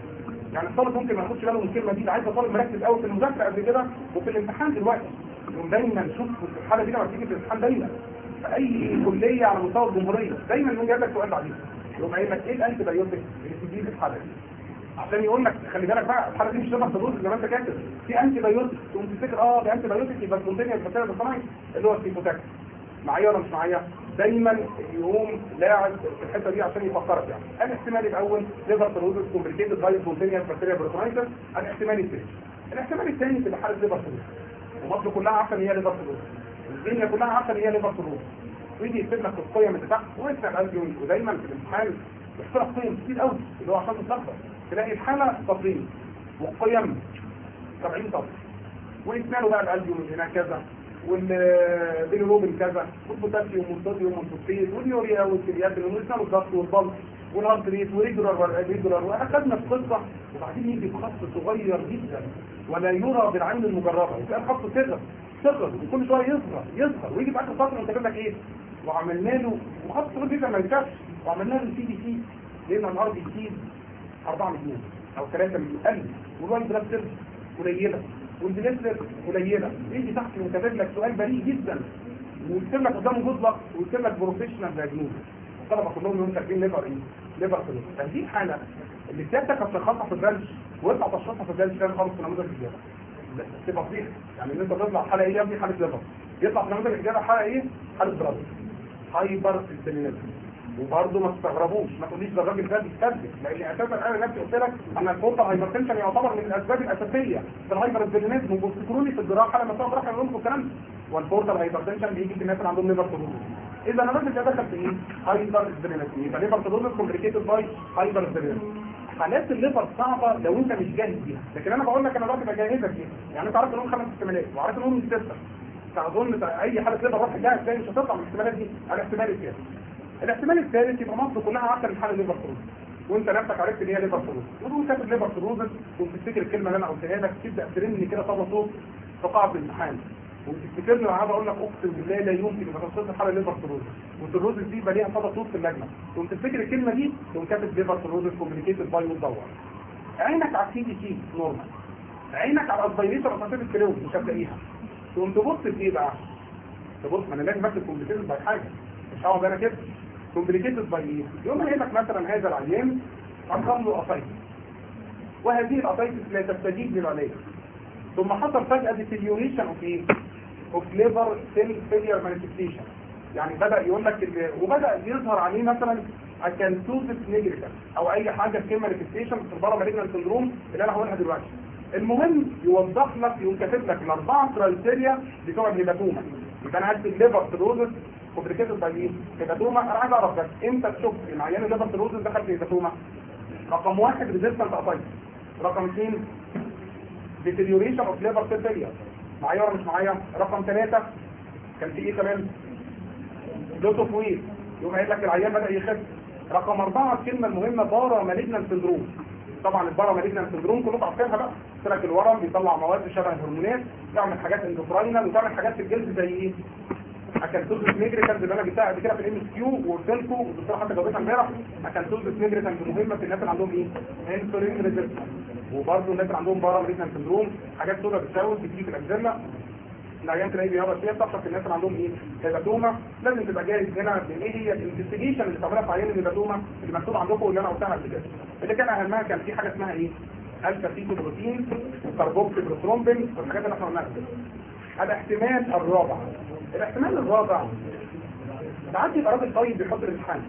يعني الطالب ممكن ما ياخدش باله من الكلمه دي ده عايز طالب مركز قوي في المذاكره قبل كده وفي الامتحان دلوقتي يقوم دايما شوف في الحاله دي لما تيجي في الامتحان دايما في اي كليه على مستوى الجمهوريه دايما يقوم جايب لك سؤال بعدين يقوم قايل لك ايه الانتي بايوتيك اللي بتجيب في الحاله دي عشان يقول لك خلي بالك بقى الحاله دي مش شبه تدوس زي ما انت كاتب في انتي بايوتيك تقوم تفتكر اه ده انتي بايوتيك يبقى الكونتينيوس بكتيريا بالصناعي اللي هو السيفوتاك معايا ولا مش معايا دايما يقوم لاعب في الحته دي عشان يفكرك يعني الاحتمال الاول ليفر سيروزس كومبليكيتد باي كونتينيوس بكتيريا بريتونايتس الاحتمال الثاني الاحتمال الثاني في حاله ليفر سيروزس ومصر كلها عارفه ان هي ليفر سيروزس الدنيا كلها عارفه ان هي ليفر سيروزس ويجي يكتب لك القيم اللي تحت ويسال قلبي ودايما في الامتحان يختار قيم كتير قوي اللي هو عشان تتلخبط تلاقي الحاله سطرين والقيم 70 سطر ويسمعوا بقى الالبيوم من هنا كذا والبيلوروبين كذا والبوتاسيوم والصوديوم والفوسفيت واليوريا والكرياتين والنسان الضغط والبلط والهارت ريت وريجولار والريجولار واخذنا القصه وبعدين يجي خط صغير جدا ولا يرى بالعين المجرده وتلاقي الخط صغر صغر وكل شويه يصغر يصغر ويجي في اخر سطر انت لك ايه وعملنا له وخط صغير جدا ما ينفعش وعملنا له سي دي سي لقينا الار بي سي 4 مليون او 3 مليون قل والوايت بلاد سيلز قليله والبليسلر قليله يجي تحت وكاتب لك سؤال بريء جدا ويكتب لك قدامه جزء ويكتب لك بروفيشنال دايجنوز الطلبه كلهم يقولوا كاتبين ليفر ايه ليفر سيروز فدي الحاله اللي سيادتك هتشخصها في البنش ويطلع تشخيصها في البنش كان خالص في نموذج الاجابه تبقى فضيحه يعني ان انت تطلع حاله ايه يا ابني حاله ليفر يطلع في نموذج الاجابه حاله ايه حاله برادر هايبر انسولينيزم وبرضه ما تستغربوش ما تقوليش ده الراجل ده بيستهدف لان اساسا انا نفسي قلت لك ان الكورتال هايبرتنشن يعتبر من الاسباب الاساسيه في الهايبر انسولينيزم وبتذكروني في الجراحه لما كنت بروح اقول لكم الكلام ده والكورتال هايبرتنشن بيجي في الناس اللي عندهم ليفر سيروز اذا انا الراجل ده دخل في ايه؟ هايبر انسولينيزم يبقى ليفر سيروز كومبليكيتد باي هايبر انسولينيزم حالات الليفر صعبه لو انت مش جاهز بيها لكن انا بقول لك انا دلوقتي بجهزك فيها يعني انت عارف انهم خمس احتمالات وعارف انهم من سته فاظن اي حاله ليفر روح جاهز تاني مش هتطلع من الاحتمالات دي الاحتمال الثالث الاحتمال الثالث يبقى مصر كلها عارفه ان الحاله ليفر سيروز وانت نفسك عرفت ان هي ليفر سيروز وتقوم كاتب ليفر سيروز وتفتكر الكلمه اللي انا قلتها لك تبدا ترن كده صدى صوت في قاعه الامتحان وتفتكرني وانا قاعد اقول لك اقسم بالله لا يمكن يبقى تشخيص الحاله ليفر سيروز والسيروز دي يبقى ليها صدى صوت في اللجنه تقوم تفتكر الكلمه دي تقوم كاتب ليفر سيروز كوميونيكيتد باي وتدور عينك على السي دي سي نورمال عينك على الاسبيريشن اساسيه الكلوز مش هتلاقيها تقوم تبص في ايه بقى تبص ما انا لازم اكتب كوميونيكيتد باي حاجه مش هقعد انا كده كومبليكيتد باي ايه يوم قايل لك مثلا هذا العيان حصل له قطيس وهذه القطيس لا تستجيب للعلاج ثم حصل فجأة ديتيريوريشن اوف ايه اوف ليفر سيل فيلير مانيفستيشن يعني بدأ يقول لك ال- وبدأ يظهر عليه مثلا اكانتوزس نيجريكال او اي حاجه في مانيفستيشن في البارا مالجنال سندروم اللي انا هقولها دلوقتي المهم يوضح لك يقوم كاتب لك الاربعه كرايتيريا بتوع الهيباتوما يبقى انا هكتب ليفر سيروزس كومبليكيتد باي ايه؟ هيباتوما انا عايز اعرف بس امتى تشوف ان عيان الليفر سيروزس دخل في هيباتوما رقم واحد ريزيستنت ابايت رقم اثنين ديتيريوريشن اوف ليفر سيل فيلير معايا ولا مش معايا رقم ثلاثة كان في ايه كمان دوت اوف ويت يقوم قايل لك العيان بدأ يخف رقم أربعة الكلمة المهمة بارا مالجنال سندروم طبعا البارا مالجنال سندروم كلكم عارفينها بقى قلت لك الورم بيطلع مواد شبه الهرمونات يعمل حاجات اندوكراينال وتعمل حاجات في الجلد زي ايه اكنتوزس نيجريكانز اللي انا جبتها قبل كده في الام اس كيو وقلت لكم والدكتور حتى جاوبتها امبارح اكنتوزس نيجريكانز مهمه في الناس اللي عندهم ايه؟ انسولين ريزيستنس وبرضه الناس اللي عندهم بارا مالجنال سندروم حاجات سودا بتساوي بتيجي في الاجزله العيان تلاقيه بيهرب فيها بتحصل في الناس اللي عندهم ايه؟ هيباتوما لازم تبقى جاهز هنا من ايه هي الانفستيجيشن اللي بتعملها في عيان الهيباتوما اللي مكتوب عندكم واللي انا قلتها قبل كده اللي كان اهمها كان في حاجه اسمها ايه؟ الفا فيتو بروتين وكربوكسي بروترومبين والحاجات اللي احنا قلناها قبل كده. هذا احتمال الرابع الاحتمال الرابع ساعات يبقى راجل طيب بيحط الامتحان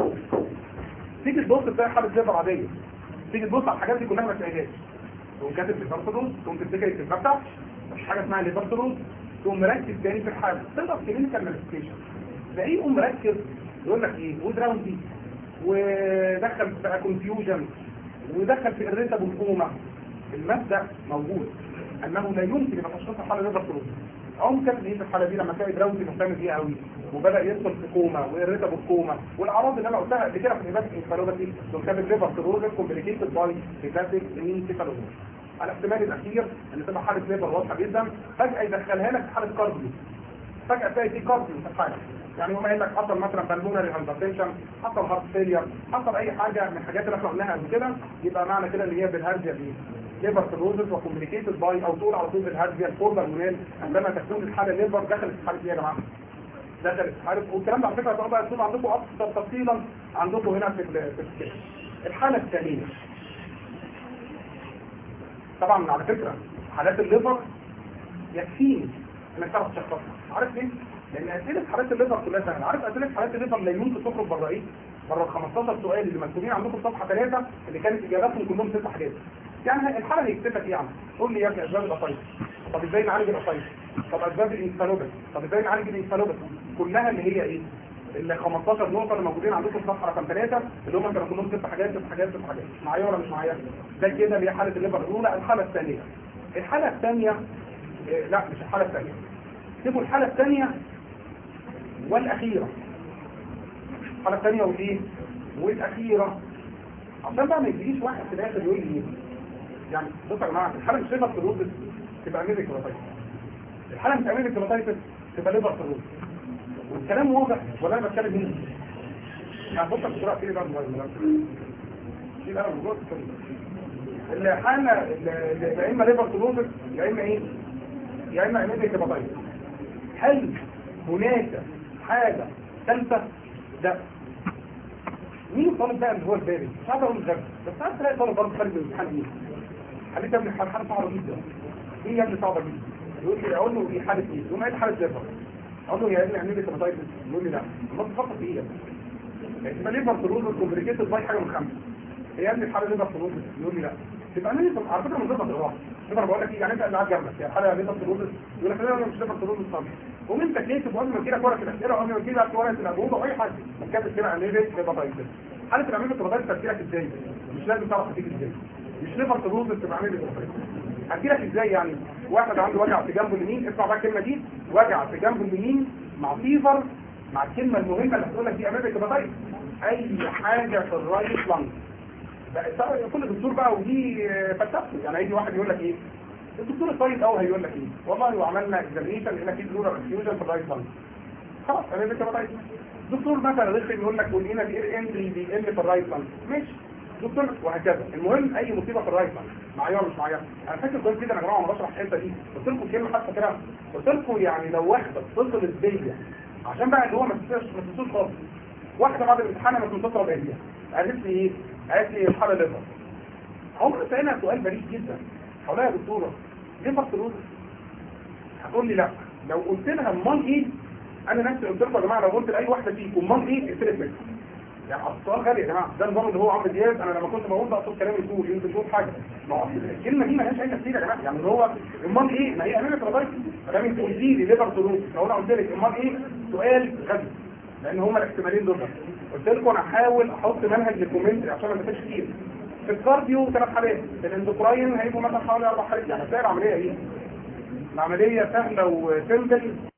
تيجي تبص تلاقي حاله ليفر عاديه تيجي تبص على الحاجات دي كلها ما تلاقيهاش تقوم كاتب ليفر سيروز تقوم تفتكر الكلمه بتاعتك مش حاجه اسمها ليفر سيروز تقوم مركز تاني في الحاله تقدر كلينيكال مانيفستيشن تلاقيه يقوم مركز يقول لك ايه ودراون دي ودخل في كونفيوجن ودخل في الريتابل كوما المبدا موجود انه لا يمكن يبقى تشخيص الحاله ليفر سيروز او ممكن ايه في الحاله دي لما تلاقي دراوزي مهتم بيها قوي وبدا يدخل في كوما ويرتب الكوما والاعراض اللي انا قلتها قبل كده في الهيباتيك انفالوباتي دول كانت ليفر سيروز كومبليكيتد باي هيباتيك انفالوباتي الاحتمال الاخير ان تبقى حاله ليفر واضحه جدا فجاه يدخلها لك في حاله كارديو فجاه تلاقي في كارب في الحاله يعني هم قايل لك حصل مثلا بالمونري هايبرتنشن حصل هارت فيلير حصل اي حاجه من الحاجات اللي احنا قلناها قبل كده يبقى معنى كده ان هي بالهرجه دي ليفر سيروزس وكومبليكيتد باي او تقول على طول بالهرجه الفوربر مونيل عندما تكون الحاله ليفر دخلت في حاله ايه يا جماعه؟ دخلت في حاله والكلام ده على فكره هتبقى بقى عندكم اكثر تفصيلا عندكم هنا في ال- في الكتاب. الحاله الثانيه طبعا على فكره حالات الليفر يكفيني انك تعرف تشخصها عارف ليه؟ لان اسئله حالات الليفر كلها سهله عارف اسئله حالات الليفر لا يمكن تخرج بره ايه؟ بره ال 15 سؤال اللي مكتوبين عندكم في صفحه 3 اللي كانت اجاباتهم كلهم ست حاجات يعني الحاله هيكتب لك ايه يعني؟ قول لي يا ابني اسباب القصيص طب ازاي نعالج القصيص؟ طب اسباب الانفالوبس طب ازاي نعالج الانفالوبس؟ كلها اللي هي ايه؟ ال 15 نقطه اللي موجودين عندكم في صفحه رقم 3 اللي هم كانوا كلهم ست حاجات ست حاجات ست حاجات معايا ولا مش معايا؟ ده كده اللي هي حاله الليفر الاولى الحاله الثانيه الحاله الثانيه إيه، لا مش الحاله الثانيه سيبوا الحاله الثانيه والاخيره الحاله الثانيه والايه والاخيره عشان بقى ما يجيش واحد في الاخر يقول لي يعني بصوا يا جماعه الحاله مش ليفر سيروزس تبقى اميريك كلوتايتس الحاله مش اميريك كلوتايتس تبقى ليفر سيروزس والكلام واضح ولا انا بتكلم مين يعني بص بسرعه كده بقى الموبايل في بقى موضوع الحاله اللي- يا اما ليفر سيروزس يا اما ايه يا اما اميريك كلوتايتس هل هناك حاجه ثالثه لا مين الطالب بقى اللي هو البارد مش عارف اقول الغبي بس عارف تلاقي طالب برضه خارج من الامتحان ايه قال لي يا ابني حاله صعبه جدا ايه يا ابني صعبه جدا يقول لي اقول له دي حاله ايه يقوم قايل حاله ليفر اقول له يا ابني اعمل لي سيرفايتس يقول لي لا ما تفكر في ايه يا ابني يبقى ليفر سيروز كومبليكيتد باي حاجه من خمسه هي يا ابني الحاله ليفر سيروز يقول لي لا تبقى اعمل لي على فكره من ضمن الجراحه ليفر بقول لك ايه يعني انت اللي قاعد جنبك يعني حاله ليفر سيروز يقول لك لا لا مش ليفر سيروز خالص قوم انت كاتب وقبل ما تجيلك ورقه الاسئله وقبل ما تجيلك ورقه الاجوبه واي حاجه كاتب كده عن ليفر هيباتايتس حاله العمليه الطبيعيه تفكيرك ازاي مش لازم تعرف هتيجي ازاي مش ليفر سيروز تبقى عامل ازاي هتجيلك ازاي يعني واحد عنده وجع في جنبه اليمين اسمع بقى الكلمه دي وجع في جنبه اليمين مع فيفر مع الكلمه المهمه اللي هتقول لك دي امامك هيباتايتس اي حاجه في الرايت لانج بقى سواء كل دكتور بقى ودي آه، فلسفته يعني هيجي واحد يقول لك ايه الدكتور الطيب قوي هيقول لك ايه والله وعملنا اكزامينشن لقينا في بلورال انفيوجن في الرايت لانج خلاص انا بنت بطايق دكتور مثلا رخم يقول لك ولقينا الاير انتري بيقل في الرايت لانج ماشي دكتور وهكذا المهم اي مصيبه في الرايت لانج معايا ولا مش معايا انا فاكر كويس جدا يا جماعه وانا بشرح الحته دي قلت لكم كلمه حتى كده قلت لكم يعني لو واحده اتصلت بيا عشان بقى اللي هو ما تنساش ما تنسوش خالص واحده بعد الامتحان لما تتصل بيا قالت لي ايه؟ قالت لي الحاله ليفر عمر سألها سؤال بريء جدا هقول لها يا دكتوره ليفر سيروزس هتقول لي لا لو قلت لها امال ايه انا نفسي قلت لكم يا جماعه لو قلت لاي واحده فيكم امال ايه قلت لك يعني أصل السؤال غالي يا جماعه ده النظام اللي هو عمرو دياب انا لما كنت بقول بقصد كلامي يقول يمكن تقول حاجه ما هو أصل الكلمه دي مالهاش اي تفسير يا جماعه يعني اللي هو امال ايه ما هي امانه رضايتي ما انت قلت لي ليفر سيروزس لو انا قلت لك امال ايه سؤال غبي لان هما الاحتمالين دول بس. قلت لكم انا هحاول احط منهج للكومنتري عشان ما نبقاش كتير في الكارديو ثلاث حالات في الاندوكراين هيبقوا مثلا حوالي اربع حالات يعني هتلاقي العمليه ايه؟ العمليه سهله وسمبل